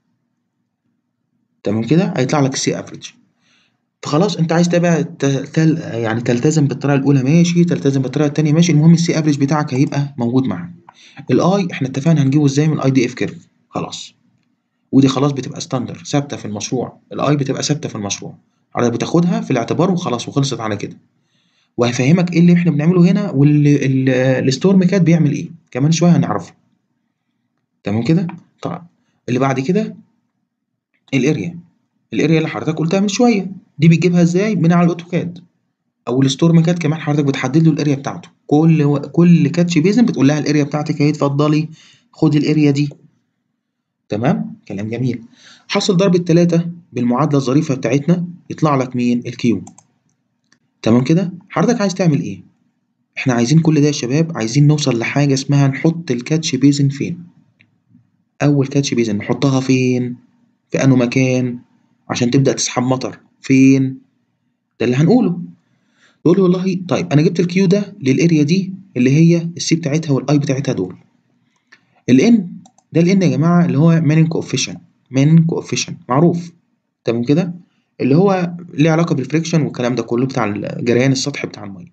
تمام كده هيطلع لك السي افريج فخلاص انت عايز تبقى تل... يعني تلتزم بالطريقه الاولى ماشي تلتزم بالطريقه الثانيه ماشي المهم السي افريج بتاعك هيبقى موجود معاك الاي احنا اتفقنا هنجيبه ازاي من اي دي اف كيرف خلاص ودي خلاص بتبقى ستاندر ثابته في المشروع الاي بتبقى ثابته في المشروع حضرتك بتاخدها في الاعتبار وخلاص وخلصت على كده وهفهمك ايه اللي احنا بنعمله هنا والستورم كات بيعمل ايه كمان شويه هنعرفه تمام كده طيب اللي بعد كده الاريا الاريا اللي حضرتك قلتها من شويه دي بتجيبها ازاي من على الاوتوكاد او الستورم كات كمان حضرتك بتحدد له الاريا بتاعته كل و... كل كاتش بيزن بتقول لها الاريا بتاعتك اهي اتفضلي خدي الاريا دي تمام كلام جميل حصل ضرب التلاتة بالمعادلة الظريفة بتاعتنا يطلع لك مين الكيو تمام كده حضرتك عايز تعمل ايه احنا عايزين كل ده يا شباب عايزين نوصل لحاجة اسمها نحط الكاتش بيزن فين اول كاتش بيزن نحطها فين في انه مكان عشان تبدأ تسحب مطر فين ده اللي هنقوله تقول والله طيب انا جبت الكيو ده للاريا دي اللي هي السي بتاعتها والاي بتاعتها دول الان ده الان يا جماعه اللي هو مانين كوفيشن مانين كوفيشن معروف تمام كده اللي هو ليه علاقه بالفريكشن والكلام ده كله بتاع الجريان السطحي بتاع الميه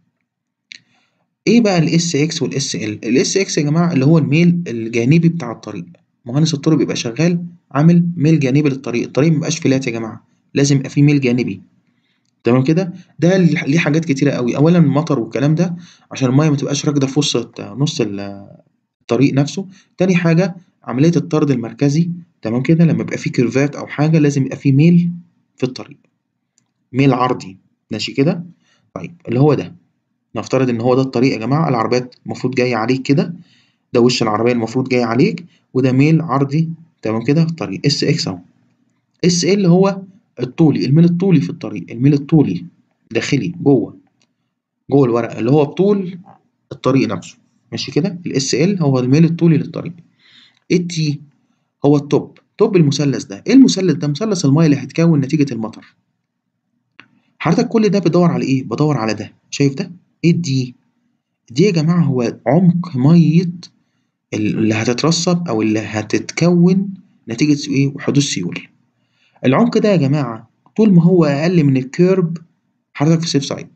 ايه بقى الاس اكس والاس ال الاس اكس يا جماعه اللي هو الميل الجانبي بتاع الطريق مهندس الطرق بيبقى شغال عامل ميل جانبي للطريق الطريق مبقاش فلات يا جماعه لازم يبقى فيه ميل جانبي تمام كده ده ليه حاجات كتيره قوي اولا المطر والكلام ده عشان الميه ما تبقاش راكده في وسط نص الطريق نفسه تاني حاجه عمليه الطرد المركزي تمام كده لما يبقى فيه كيرفات او حاجه لازم يبقى فيه ميل في الطريق ميل عرضي ماشي كده طيب اللي هو ده نفترض ان هو ده الطريق يا جماعه العربيات المفروض جايه عليك كده ده وش العربيه المفروض جاي عليك وده ميل عرضي تمام كده في الطريق اس اكس اهو اس ال هو الطولي الميل الطولي في الطريق الميل الطولي داخلي جوه جوه الورقه اللي هو بطول الطريق نفسه ماشي كده الاس ال هو الميل الطولي للطريق التي هو التوب توب المثلث ده ايه المثلث ده مثلث الميه اللي هيتكون نتيجه المطر حضرتك كل ده بدور على ايه بدور على ده شايف ده ايه الدي دي يا جماعه هو عمق ميه اللي هتترسب او اللي هتتكون نتيجه ايه حدوث سيول العمق ده يا جماعة طول ما هو أقل من الكيرب حضرتك في سيف سايد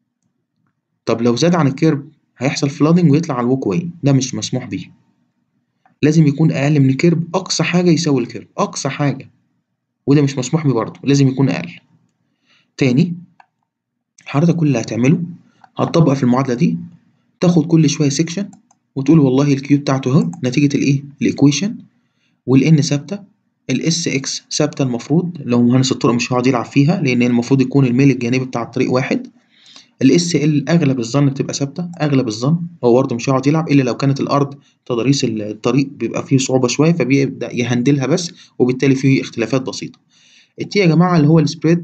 طب لو زاد عن الكيرب هيحصل فلادنج ويطلع على الوك واي ده مش مسموح بيه لازم يكون أقل من الكيرب أقصى حاجة يساوي الكيرب أقصى حاجة وده مش مسموح بيه برضه لازم يكون أقل تاني حضرتك كل اللي هتعمله هتطبق في المعادلة دي تاخد كل شوية سيكشن وتقول والله الكيو بتاعته اهو نتيجة الايه الإيكويشن والإن ثابتة الاس اكس ثابته المفروض لو مهندس الطرق مش هيقعد يلعب فيها لان المفروض يكون الميل الجانبي بتاع الطريق واحد الاس ال اغلب الظن بتبقى ثابته اغلب الظن هو برضه مش هيقعد يلعب الا لو كانت الارض تضاريس الطريق بيبقى فيه صعوبه شويه فبيبدا يهندلها بس وبالتالي فيه اختلافات بسيطه التي يا جماعه اللي هو السبريد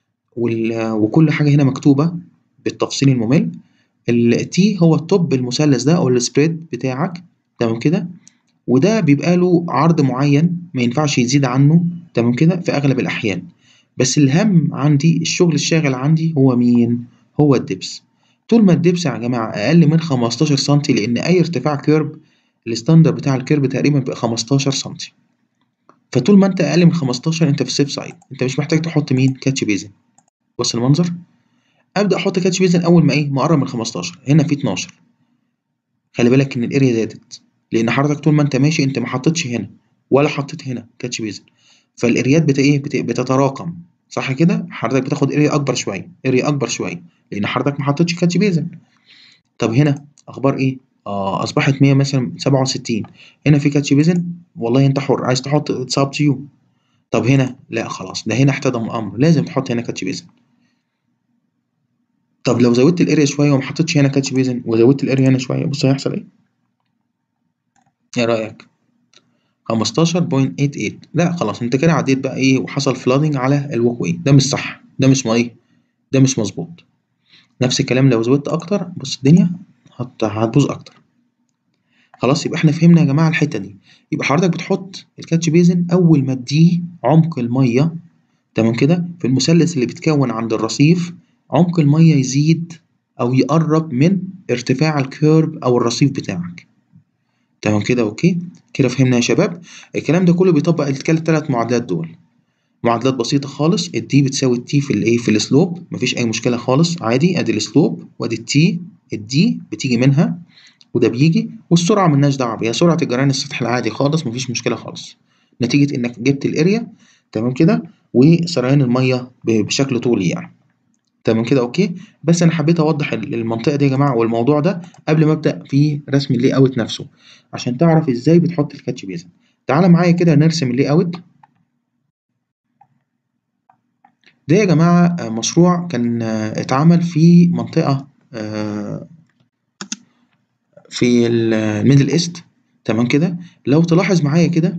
وكل حاجه هنا مكتوبه بالتفصيل الممل التي هو التوب المثلث ده او السبريد بتاعك تمام كده وده بيبقى له عرض معين ما ينفعش يزيد عنه تمام كده في أغلب الأحيان بس الهم عندي الشغل الشاغل عندي هو مين؟ هو الدبس طول ما الدبس يا جماعة أقل من 15 سنتي لأن أي ارتفاع كيرب الستاندر بتاع الكيرب تقريبا بيبقى 15 سنتي فطول ما أنت أقل من 15 أنت في السيف سايد أنت مش محتاج تحط مين؟ كاتش بيزن بص المنظر ابدا احط كاتش بيزن اول ما ايه ما اقرب من 15 هنا في 12 خلي بالك ان الاريا زادت لان حضرتك طول ما انت ماشي انت ما حطيتش هنا ولا حطيت هنا كاتش بيزن فالاريات بت ايه بت... بتتراكم صح كده حضرتك بتاخد اريا اكبر شويه اريا اكبر شويه لان حضرتك ما حطيتش كاتش بيزن طب هنا اخبار ايه اه اصبحت 100 مثلا 67 هنا في كاتش بيزن والله انت حر عايز تحط اتس اب تو يو طب هنا لا خلاص ده هنا احتدم الامر لازم تحط هنا كاتش بيزن طب لو زودت الاريا شويه وما حطيتش هنا كاتش بيزن وزودت الاريا هنا شويه بص هيحصل ايه ايه رايك 15.88 لا خلاص انت كده عديت بقى ايه وحصل فلادنج على الوك واي ده مش صح ده مش ما ايه ده مش مظبوط نفس الكلام لو زودت اكتر بص الدنيا هت- هتبوظ اكتر خلاص يبقى احنا فهمنا يا جماعه الحته دي يبقى حضرتك بتحط الكاتش بيزن اول ما تديه عمق الميه تمام كده في المثلث اللي بيتكون عند الرصيف عمق الميه يزيد او يقرب من ارتفاع الكيرب او الرصيف بتاعك تمام كده اوكي كده فهمنا يا شباب الكلام ده كله بيطبق الثلاث معادلات دول معادلات بسيطة خالص الدي بتساوي التي في الايه في السلوب مفيش أي مشكلة خالص عادي أدي السلوب وأدي التي الدي بتيجي منها وده بيجي والسرعة ملناش دعوة بيها سرعة الجريان السطحي العادي خالص مفيش مشكلة خالص نتيجة إنك جبت الأريا تمام كده وسريان المية ب- بشكل طولي يعني تمام كده أوكي بس أنا حبيت أوضح ال- المنطقة دي يا جماعة والموضوع ده قبل ما أبدأ في رسم اللي أوت نفسه عشان تعرف إزاي بتحط الكاتش بيزن تعالى معايا كده نرسم اللي أوت ده يا جماعة آه، مشروع كان آه، اتعمل في منطقة آه، في ال- الميدل ايست تمام كده لو تلاحظ معايا كده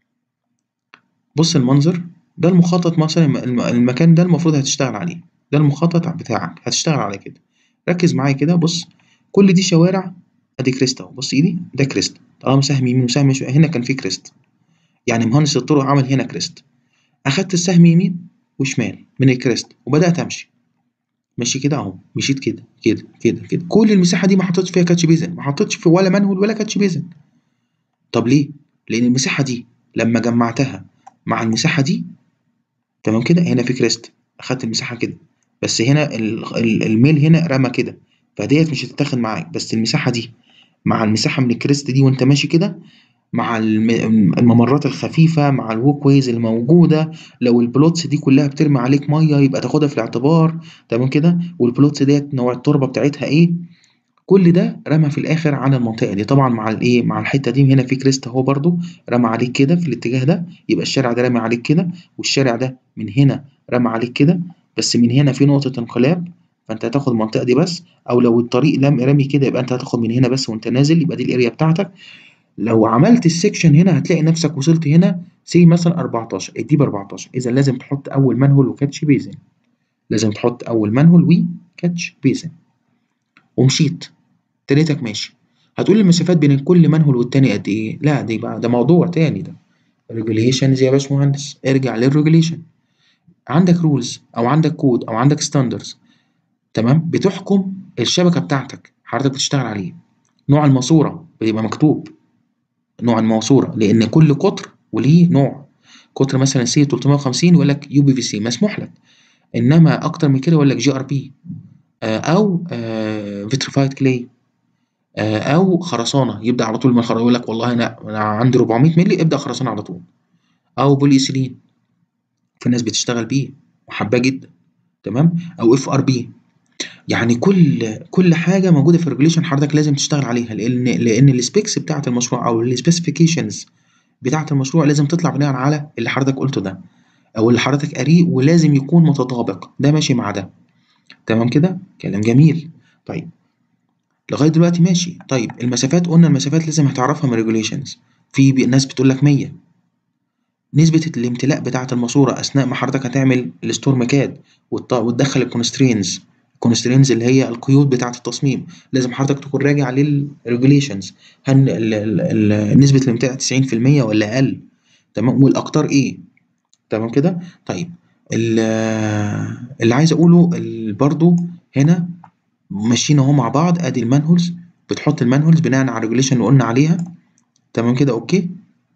بص المنظر ده المخطط مثلا الم- الم- المكان ده المفروض هتشتغل عليه ده المخطط بتاعك هتشتغل على كده ركز معايا كده بص كل دي شوارع ادي كريست اهو بص ايدي ده كريست طالما سهم يمين وسهم شمال هنا كان في كريست يعني مهندس الطرق عمل هنا كريست اخدت السهم يمين وشمال من الكريست وبدات امشي ماشي كده اهو مشيت كده كده كده كده كل المساحه دي ما حطيتش فيها كاتش بيزن ما حطيتش في ولا منهول ولا كاتش بيزن طب ليه لان المساحه دي لما جمعتها مع المساحه دي تمام كده هنا في كريست اخدت المساحه كده بس هنا ال- ال- الميل هنا رمى كده فديت مش هتتاخد معاك بس المساحه دي مع المساحه من الكريست دي وانت ماشي كده مع الم- الممرات الخفيفة مع الووك ويز الموجودة لو البلوتس دي كلها بترمي عليك مية يبقى تاخدها في الاعتبار تمام كده والبلوتس ديت نوع التربة بتاعتها ايه كل ده رمى في الاخر على المنطقة دي طبعا مع الايه مع الحتة دي هنا في كريست اهو برضو رمى عليك كده في الاتجاه ده يبقى الشارع ده رمى عليك كده والشارع ده من هنا رمى عليك كده بس من هنا في نقطة انقلاب فانت هتاخد المنطقة دي بس او لو الطريق لم رمي كده يبقى انت هتاخد من هنا بس وانت نازل يبقى دي الاريا بتاعتك لو عملت السكشن هنا هتلاقي نفسك وصلت هنا سي مثلا 14 ادي ب 14 اذا لازم تحط اول منهول وكاتش بيزن لازم تحط اول منهول وكاتش بيزن ومشيت تلاتك ماشي هتقول المسافات بين كل منهول والتاني قد ايه لا دي بقى ده موضوع تاني ده ريجوليشنز يا باشمهندس ارجع للريجوليشن عندك رولز او عندك كود او عندك ستاندرز تمام بتحكم الشبكه بتاعتك حضرتك بتشتغل عليه نوع الماسوره بيبقى مكتوب نوع الماسوره لان كل قطر وليه نوع قطر مثلا سي 350 يقول لك يو بي في سي مسموح لك انما اكتر من كده يقول لك جي ار بي او فيتريفايد كلاي او خرسانه يبدا على طول من الخرسانه يقول لك والله انا انا عندي 400 مللي ابدا خرسانه على طول او بولي ايثيلين في ناس بتشتغل بيه وحباه جدا تمام او اف ار بي يعني كل كل حاجه موجوده في الريجوليشن حضرتك لازم تشتغل عليها لان لان السبيكس بتاعه المشروع او السبيسيفيكيشنز بتاعه المشروع لازم تطلع بناء على اللي حضرتك قلته ده او اللي حضرتك قاريه ولازم يكون متطابق ده ماشي مع ده تمام كده كلام جميل طيب لغايه دلوقتي ماشي طيب المسافات قلنا المسافات لازم هتعرفها من الريجوليشنز في بي- ناس بتقول لك 100 نسبة الامتلاء بتاعة الماسورة أثناء ما حضرتك هتعمل الستورم كاد وتدخل الكونسترينز constraints اللي هي القيود بتاعة التصميم لازم حضرتك تكون راجع للريجوليشنز هل ال- ال- ال- نسبة الامتلاء 90% ولا أقل تمام والأقطار إيه تمام كده طيب ال- اللي عايز أقوله ال- برضو هنا ماشيين اهو مع بعض ادي المانهولز بتحط المانهولز بناء على الريجوليشن اللي قلنا عليها تمام كده اوكي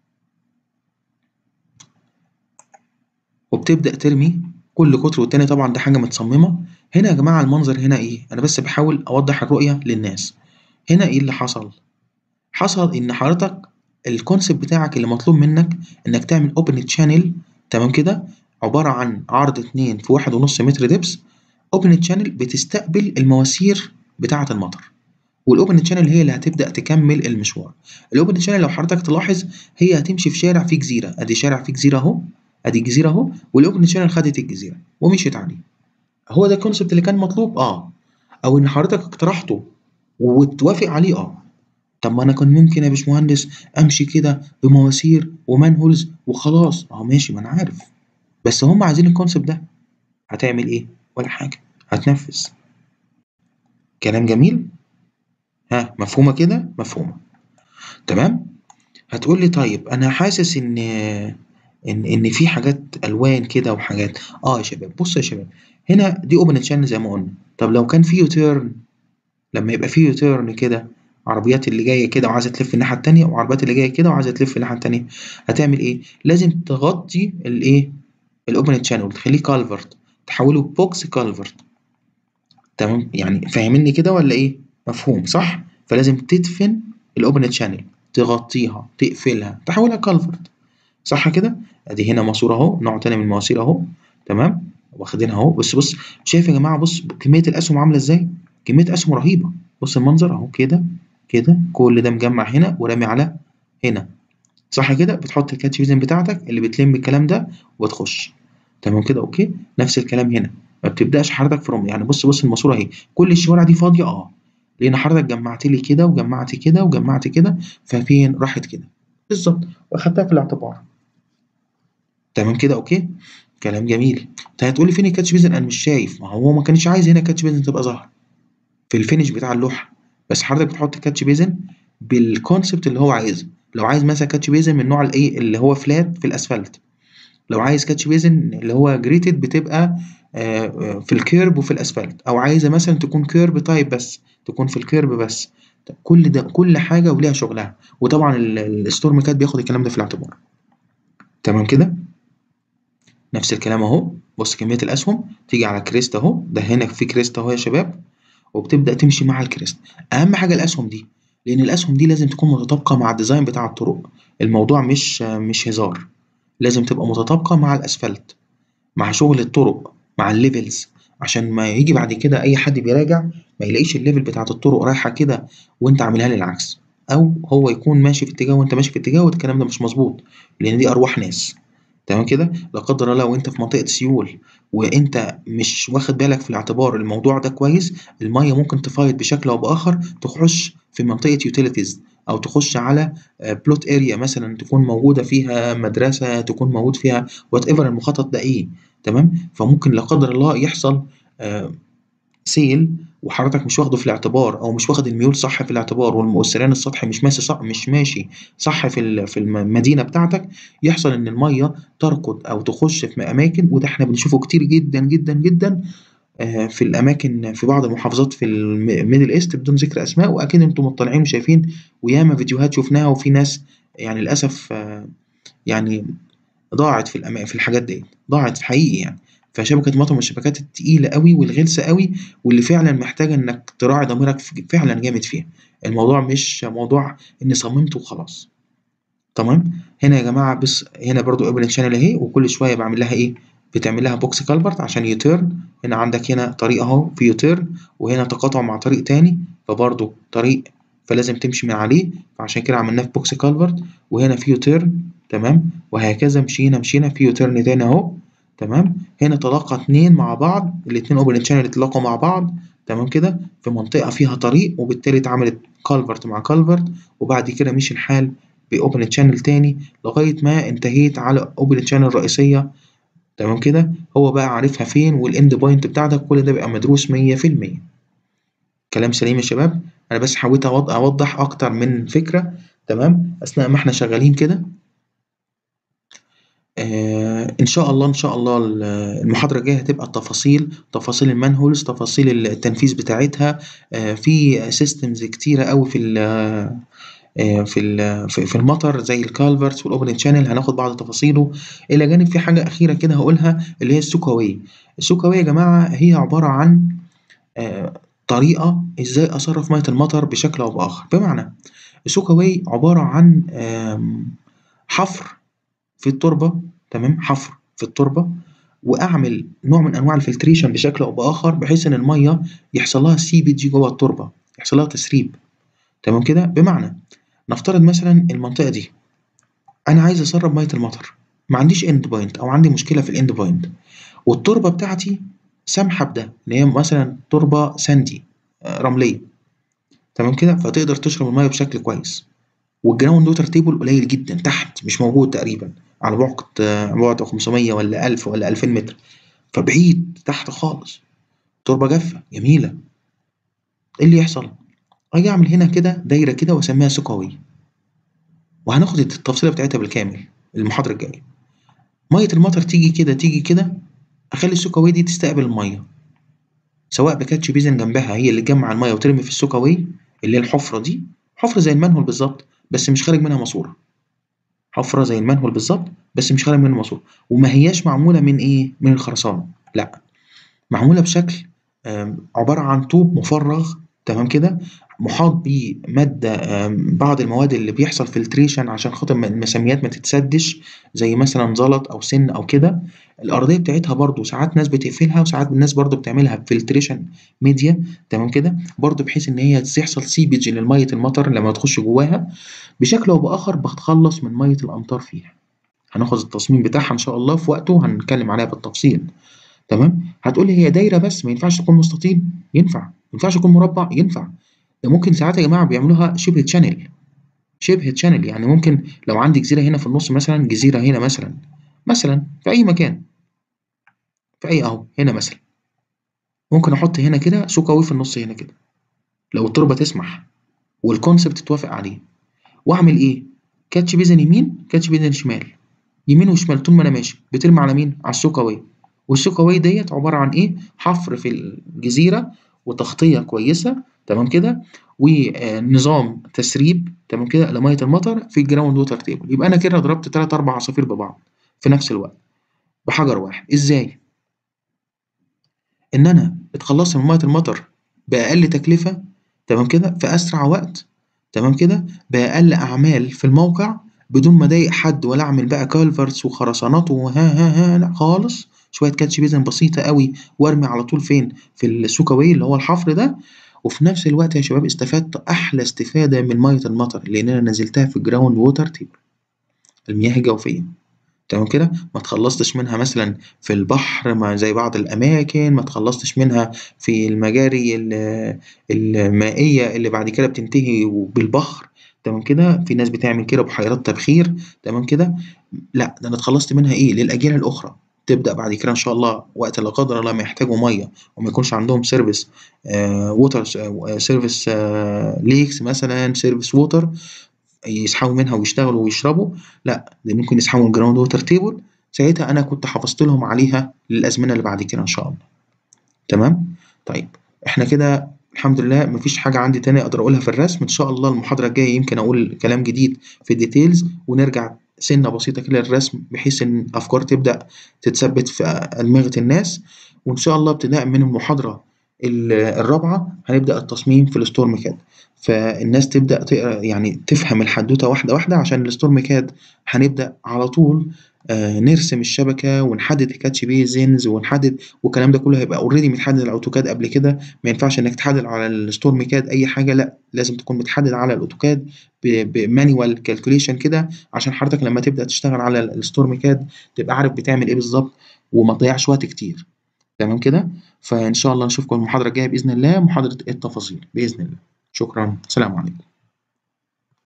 وبتبدأ ترمي كل قطر والتاني طبعا ده حاجة متصممة هنا يا جماعة المنظر هنا ايه انا بس بحاول اوضح الرؤية للناس هنا ايه اللي حصل حصل ان حضرتك الكونسيبت بتاعك اللي مطلوب منك انك تعمل اوبن تشانل تمام كده عبارة عن عرض اتنين في واحد ونص متر دبس اوبن تشانل بتستقبل المواسير بتاعة المطر والاوبن تشانل هي اللي هتبدأ تكمل المشوار الاوبن تشانل لو حضرتك تلاحظ هي هتمشي في شارع فيه جزيرة ادي شارع فيه جزيرة اهو ادي جزيرة اهو والاوبن تشانل خدت الجزيرة ومشيت عليه هو ده الكونسيبت اللي كان مطلوب اه او ان حضرتك اقترحته وتوافق عليه اه طب ما انا كان ممكن يا باشمهندس امشي كده بمواسير ومانهولز وخلاص اه ماشي ما انا عارف بس هم عايزين الكونسيبت ده هتعمل ايه ولا حاجة هتنفذ كلام جميل ها مفهومة كده مفهومة تمام هتقول لي طيب انا حاسس ان ان ان في حاجات الوان كده وحاجات اه يا شباب بصوا يا شباب هنا دي اوبن تشانل زي ما قلنا طب لو كان في يوتيرن لما يبقى في يوتيرن كده عربيات اللي جايه كده وعايزه تلف الناحيه التانية وعربيات اللي جايه كده وعايزه تلف الناحيه التانية هتعمل ايه لازم تغطي الايه الاوبن تشانل تخليه كالفرت تحوله بوكس كالفرت تمام يعني فاهميني كده ولا ايه مفهوم صح فلازم تدفن الاوبن تشانل تغطيها تقفلها تحولها كالفرت صح كده ادي هنا ماسوره اهو نوع تاني من المواسير اهو تمام واخدينها اهو بس بص شايف يا جماعه بص كميه الاسهم عامله ازاي كميه اسهم رهيبه بص المنظر اهو كده كده كل ده مجمع هنا ورامي على هنا صح كده بتحط الكاتش فيزن بتاعتك اللي بتلم الكلام ده وتخش تمام كده اوكي نفس الكلام هنا ما بتبداش حضرتك فروم يعني بص بص الماسوره اهي كل الشوارع دي فاضيه اه لان حضرتك جمعت لي كده وجمعت كده وجمعت كده ففين راحت كده بالظبط واخدتها في الاعتبار تمام كده اوكي كلام جميل انت هتقولي فين الكاتش فيزن انا مش شايف ما هو ما كانش عايز هنا كاتش فيزن تبقى ظاهره في الفينش بتاع اللوحه بس حضرتك بتحط الكاتش بيزن بالكونسبت اللي هو عايزه لو عايز مثلا كاتش بيزن من نوع الايه اللي هو فلات في الاسفلت لو عايز كاتش بيزن اللي هو جريتد بتبقى آه، في الكيرب وفي الاسفلت او عايزه مثلا تكون كيرب تايب بس تكون في الكيرب بس طب كل ده كل حاجه وليها شغلها وطبعا ال- الستورم كات بياخد الكلام ده في الاعتبار تمام كده نفس الكلام اهو بص كميه الاسهم تيجي على كريست اهو ده هنا في كريست اهو يا شباب وبتبدا تمشي مع الكريست اهم حاجه الاسهم دي لان الاسهم دي لازم تكون متطابقه مع الديزاين بتاع الطرق الموضوع مش مش هزار لازم تبقى متطابقه مع الاسفلت مع شغل الطرق مع الليفلز عشان ما يجي بعد كده اي حد بيراجع ما يلاقيش الليفل بتاعت الطرق رايحه كده وانت عاملها لي العكس او هو يكون ماشي في اتجاه وانت ماشي في اتجاه والكلام ده مش مظبوط لان دي ارواح ناس تمام كده لا قدر الله لو انت في منطقه سيول وانت مش واخد بالك في الاعتبار الموضوع ده كويس الميه ممكن تفايض بشكل او باخر تخش في منطقه يوتيليتيز او تخش على بلوت اريا مثلا تكون موجوده فيها مدرسه تكون موجود فيها وات ايفر المخطط ده ايه تمام فممكن لا قدر الله يحصل آه، سيل وحضرتك مش واخده في الاعتبار او مش واخد الميول صح في الاعتبار والسريان السطحي مش ماشي صح مش ماشي صح في ال- في المدينه بتاعتك يحصل ان الميه تركض او تخش في اماكن وده احنا بنشوفه كتير جدا جدا جدا آه، في الاماكن في بعض المحافظات في الميدل ايست بدون ذكر اسماء واكيد انتم مطلعين وشايفين وياما فيديوهات شفناها وفي ناس يعني للاسف آه، يعني ضاعت في الأما... في الحاجات دي ضاعت حقيقي يعني فشبكة مطر من الشبكات التقيلة قوي والغلسة قوي واللي فعلا محتاجة إنك تراعي ضميرك في- فعلا جامد فيها الموضوع مش موضوع إني صممت وخلاص تمام هنا يا جماعة بس هنا برضو اوبن شانل اهي وكل شوية بعمل لها ايه بتعمل لها بوكس كالفرت عشان يوتيرن هنا عندك هنا طريق اهو في يوتيرن وهنا تقاطع مع طريق تاني فبرضو طريق فلازم تمشي من عليه فعشان كده عملناه في بوكس كالفرت وهنا في يوتيرن تمام وهكذا مشينا مشينا في يوتيرن تاني اهو تمام هنا تلاقى اتنين مع بعض الاتنين اوبن شانل اتلاقوا مع بعض تمام كده في منطقة فيها طريق وبالتالي اتعملت كالفرت مع كالفرت وبعد كده مشي الحال بأوبن شانل تاني لغاية ما انتهيت على أوبن شانل رئيسية تمام كده هو بقى عارفها فين والاند بوينت بتاعتك كل ده بيبقى مدروس مية في المية كلام سليم يا شباب انا بس حاولت أوض- اوضح اكتر من فكره تمام اثناء ما احنا شغالين كده آه ان شاء الله ان شاء الله ال- المحاضره الجايه هتبقى التفاصيل تفاصيل المانهولز تفاصيل التنفيذ بتاعتها آه في سيستمز كتيره قوي في ال آه، في ال- في في المطر زي الكالفرتس والاوبن شانل هناخد بعض تفاصيله الى جانب في حاجه اخيره كده هقولها اللي هي السوكاوي السوكاوي يا جماعه هي عباره عن آه، طريقه ازاي اصرف ميه المطر بشكل او باخر بمعنى السوكاوي عباره عن آم، حفر في التربه تمام حفر في التربه واعمل نوع من انواع الفلتريشن بشكل او باخر بحيث ان الميه يحصل لها سيبج جوه التربه يحصل لها تسريب تمام كده بمعنى نفترض مثلا المنطقه دي انا عايز اسرب ميه المطر ما عنديش اند بوينت او عندي مشكله في الاند بوينت والتربه بتاعتي سامحه بده ان هي مثلا تربه ساندي آه، رمليه تمام كده فتقدر تشرب الميه بشكل كويس والجراوند ووتر تيبل قليل جدا تحت مش موجود تقريبا على بعد آه، بعد 500 ولا 1000 ولا 2000 متر فبعيد تحت خالص تربه جافه جميله ايه اللي يحصل اجي اعمل هنا كده دايره كده واسميها سكوي وهناخد التفصيله بتاعتها بالكامل المحاضره الجايه ميه المطر تيجي كده تيجي كده اخلي السكوي دي تستقبل الميه سواء بكاتش بيزن جنبها هي اللي تجمع الميه وترمي في السكوي اللي هي الحفره دي حفره زي المنهول بالظبط بس مش خارج منها ماسوره حفره زي المنهول بالظبط بس مش خارج منها ماسوره وما هياش معموله من ايه من الخرسانه لا معموله بشكل آم، عباره عن طوب مفرغ تمام كده محاط بماده آم، بعض المواد اللي بيحصل فلتريشن عشان خاطر ما- المساميات ما تتسدش زي مثلا زلط او سن او كده الارضيه بتاعتها برضو ساعات ناس بتقفلها وساعات الناس برضو بتعملها بفلتريشن ميديا تمام كده برضو بحيث ان هي يحصل سيبج للميه المطر لما تخش جواها بشكل او باخر بتخلص من ميه الامطار فيها هناخد التصميم بتاعها ان شاء الله في وقته هنتكلم عليها بالتفصيل تمام هتقولي هي دايره بس ما ينفعش تكون مستطيل ينفع ما ينفعش يكون مربع ينفع ده ممكن ساعات يا جماعه بيعملوها شبه تشانل شبه تشانل يعني ممكن لو عندي جزيره هنا في النص مثلا جزيره هنا مثلا مثلا في اي مكان في اي اهو هنا مثلا ممكن احط هنا كده سوكاوي في النص هنا كده لو التربه تسمح والكونسبت توافق عليه واعمل ايه كاتش بيزن يمين كاتش بيزن شمال يمين وشمال طول ما انا ماشي بترمي على مين على السوكاوي والسوكاوي ديت عباره عن ايه حفر في الجزيره وتغطيه كويسه تمام كده ونظام تسريب تمام كده لميه المطر في الجراوند ووتر تيبل يبقى انا كده ضربت 3 4 عصافير ببعض في نفس الوقت بحجر واحد ازاي ان انا اتخلصت من ميه المطر باقل تكلفه تمام كده في اسرع وقت تمام كده باقل اعمال في الموقع بدون ما اضايق حد ولا اعمل بقى كالفرتس وخرسانات وها ها ها لا خالص شويه كاتش بيزن بسيطه قوي وارمي على طول فين في السوكاوي اللي هو الحفر ده وفي نفس الوقت يا شباب استفدت احلى استفاده من ميه المطر لان انا نزلتها في الجراوند ووتر تيبل المياه الجوفيه تمام كده ما تخلصتش منها مثلا في البحر ما زي بعض الاماكن ما تخلصتش منها في المجاري ال- المائيه اللي بعد كده بتنتهي بالبحر تمام كده في ناس بتعمل كده بحيرات تبخير تمام كده لا ده انا اتخلصت منها ايه للاجيال الاخرى تبدا بعد كده ان شاء الله وقت لا قدر الله ما يحتاجوا ميه وما يكونش عندهم سيرفيس ووتر سيرفيس ليكس مثلا سيرفيس ووتر يسحبوا منها ويشتغلوا ويشربوا لا ده ممكن يسحبوا الجراوند ووتر تيبل ساعتها انا كنت حفظت لهم عليها للازمنه اللي بعد كده ان شاء الله تمام طيب احنا كده الحمد لله مفيش حاجه عندي تاني اقدر اقولها في الرسم ان شاء الله المحاضره الجايه يمكن اقول كلام جديد في الديتيلز ونرجع سنه بسيطه كده للرسم بحيث ان الافكار تبدا تتثبت في ادمغه الناس وان شاء الله ابتداء من المحاضره ال- الرابعه هنبدا التصميم في الستورم كاد فالناس تبدا تقرا يعني تفهم الحدوته واحده واحده عشان الستورم كاد هنبدا على طول آه، نرسم الشبكه ونحدد الكاتش بيزنز ونحدد والكلام ده كله هيبقى اوريدي متحدد على الاوتوكاد قبل كده ما ينفعش انك تحدد على الستورم كاد اي حاجه لا لازم تكون متحدد على الاوتوكاد بمانيوال كالكوليشن كده عشان حضرتك لما تبدا تشتغل على الستورم كاد تبقى عارف بتعمل ايه بالظبط وما تضيعش وقت كتير تمام كده فان شاء الله نشوفكم المحاضره الجايه باذن الله محاضره التفاصيل باذن الله شكرا سلام عليكم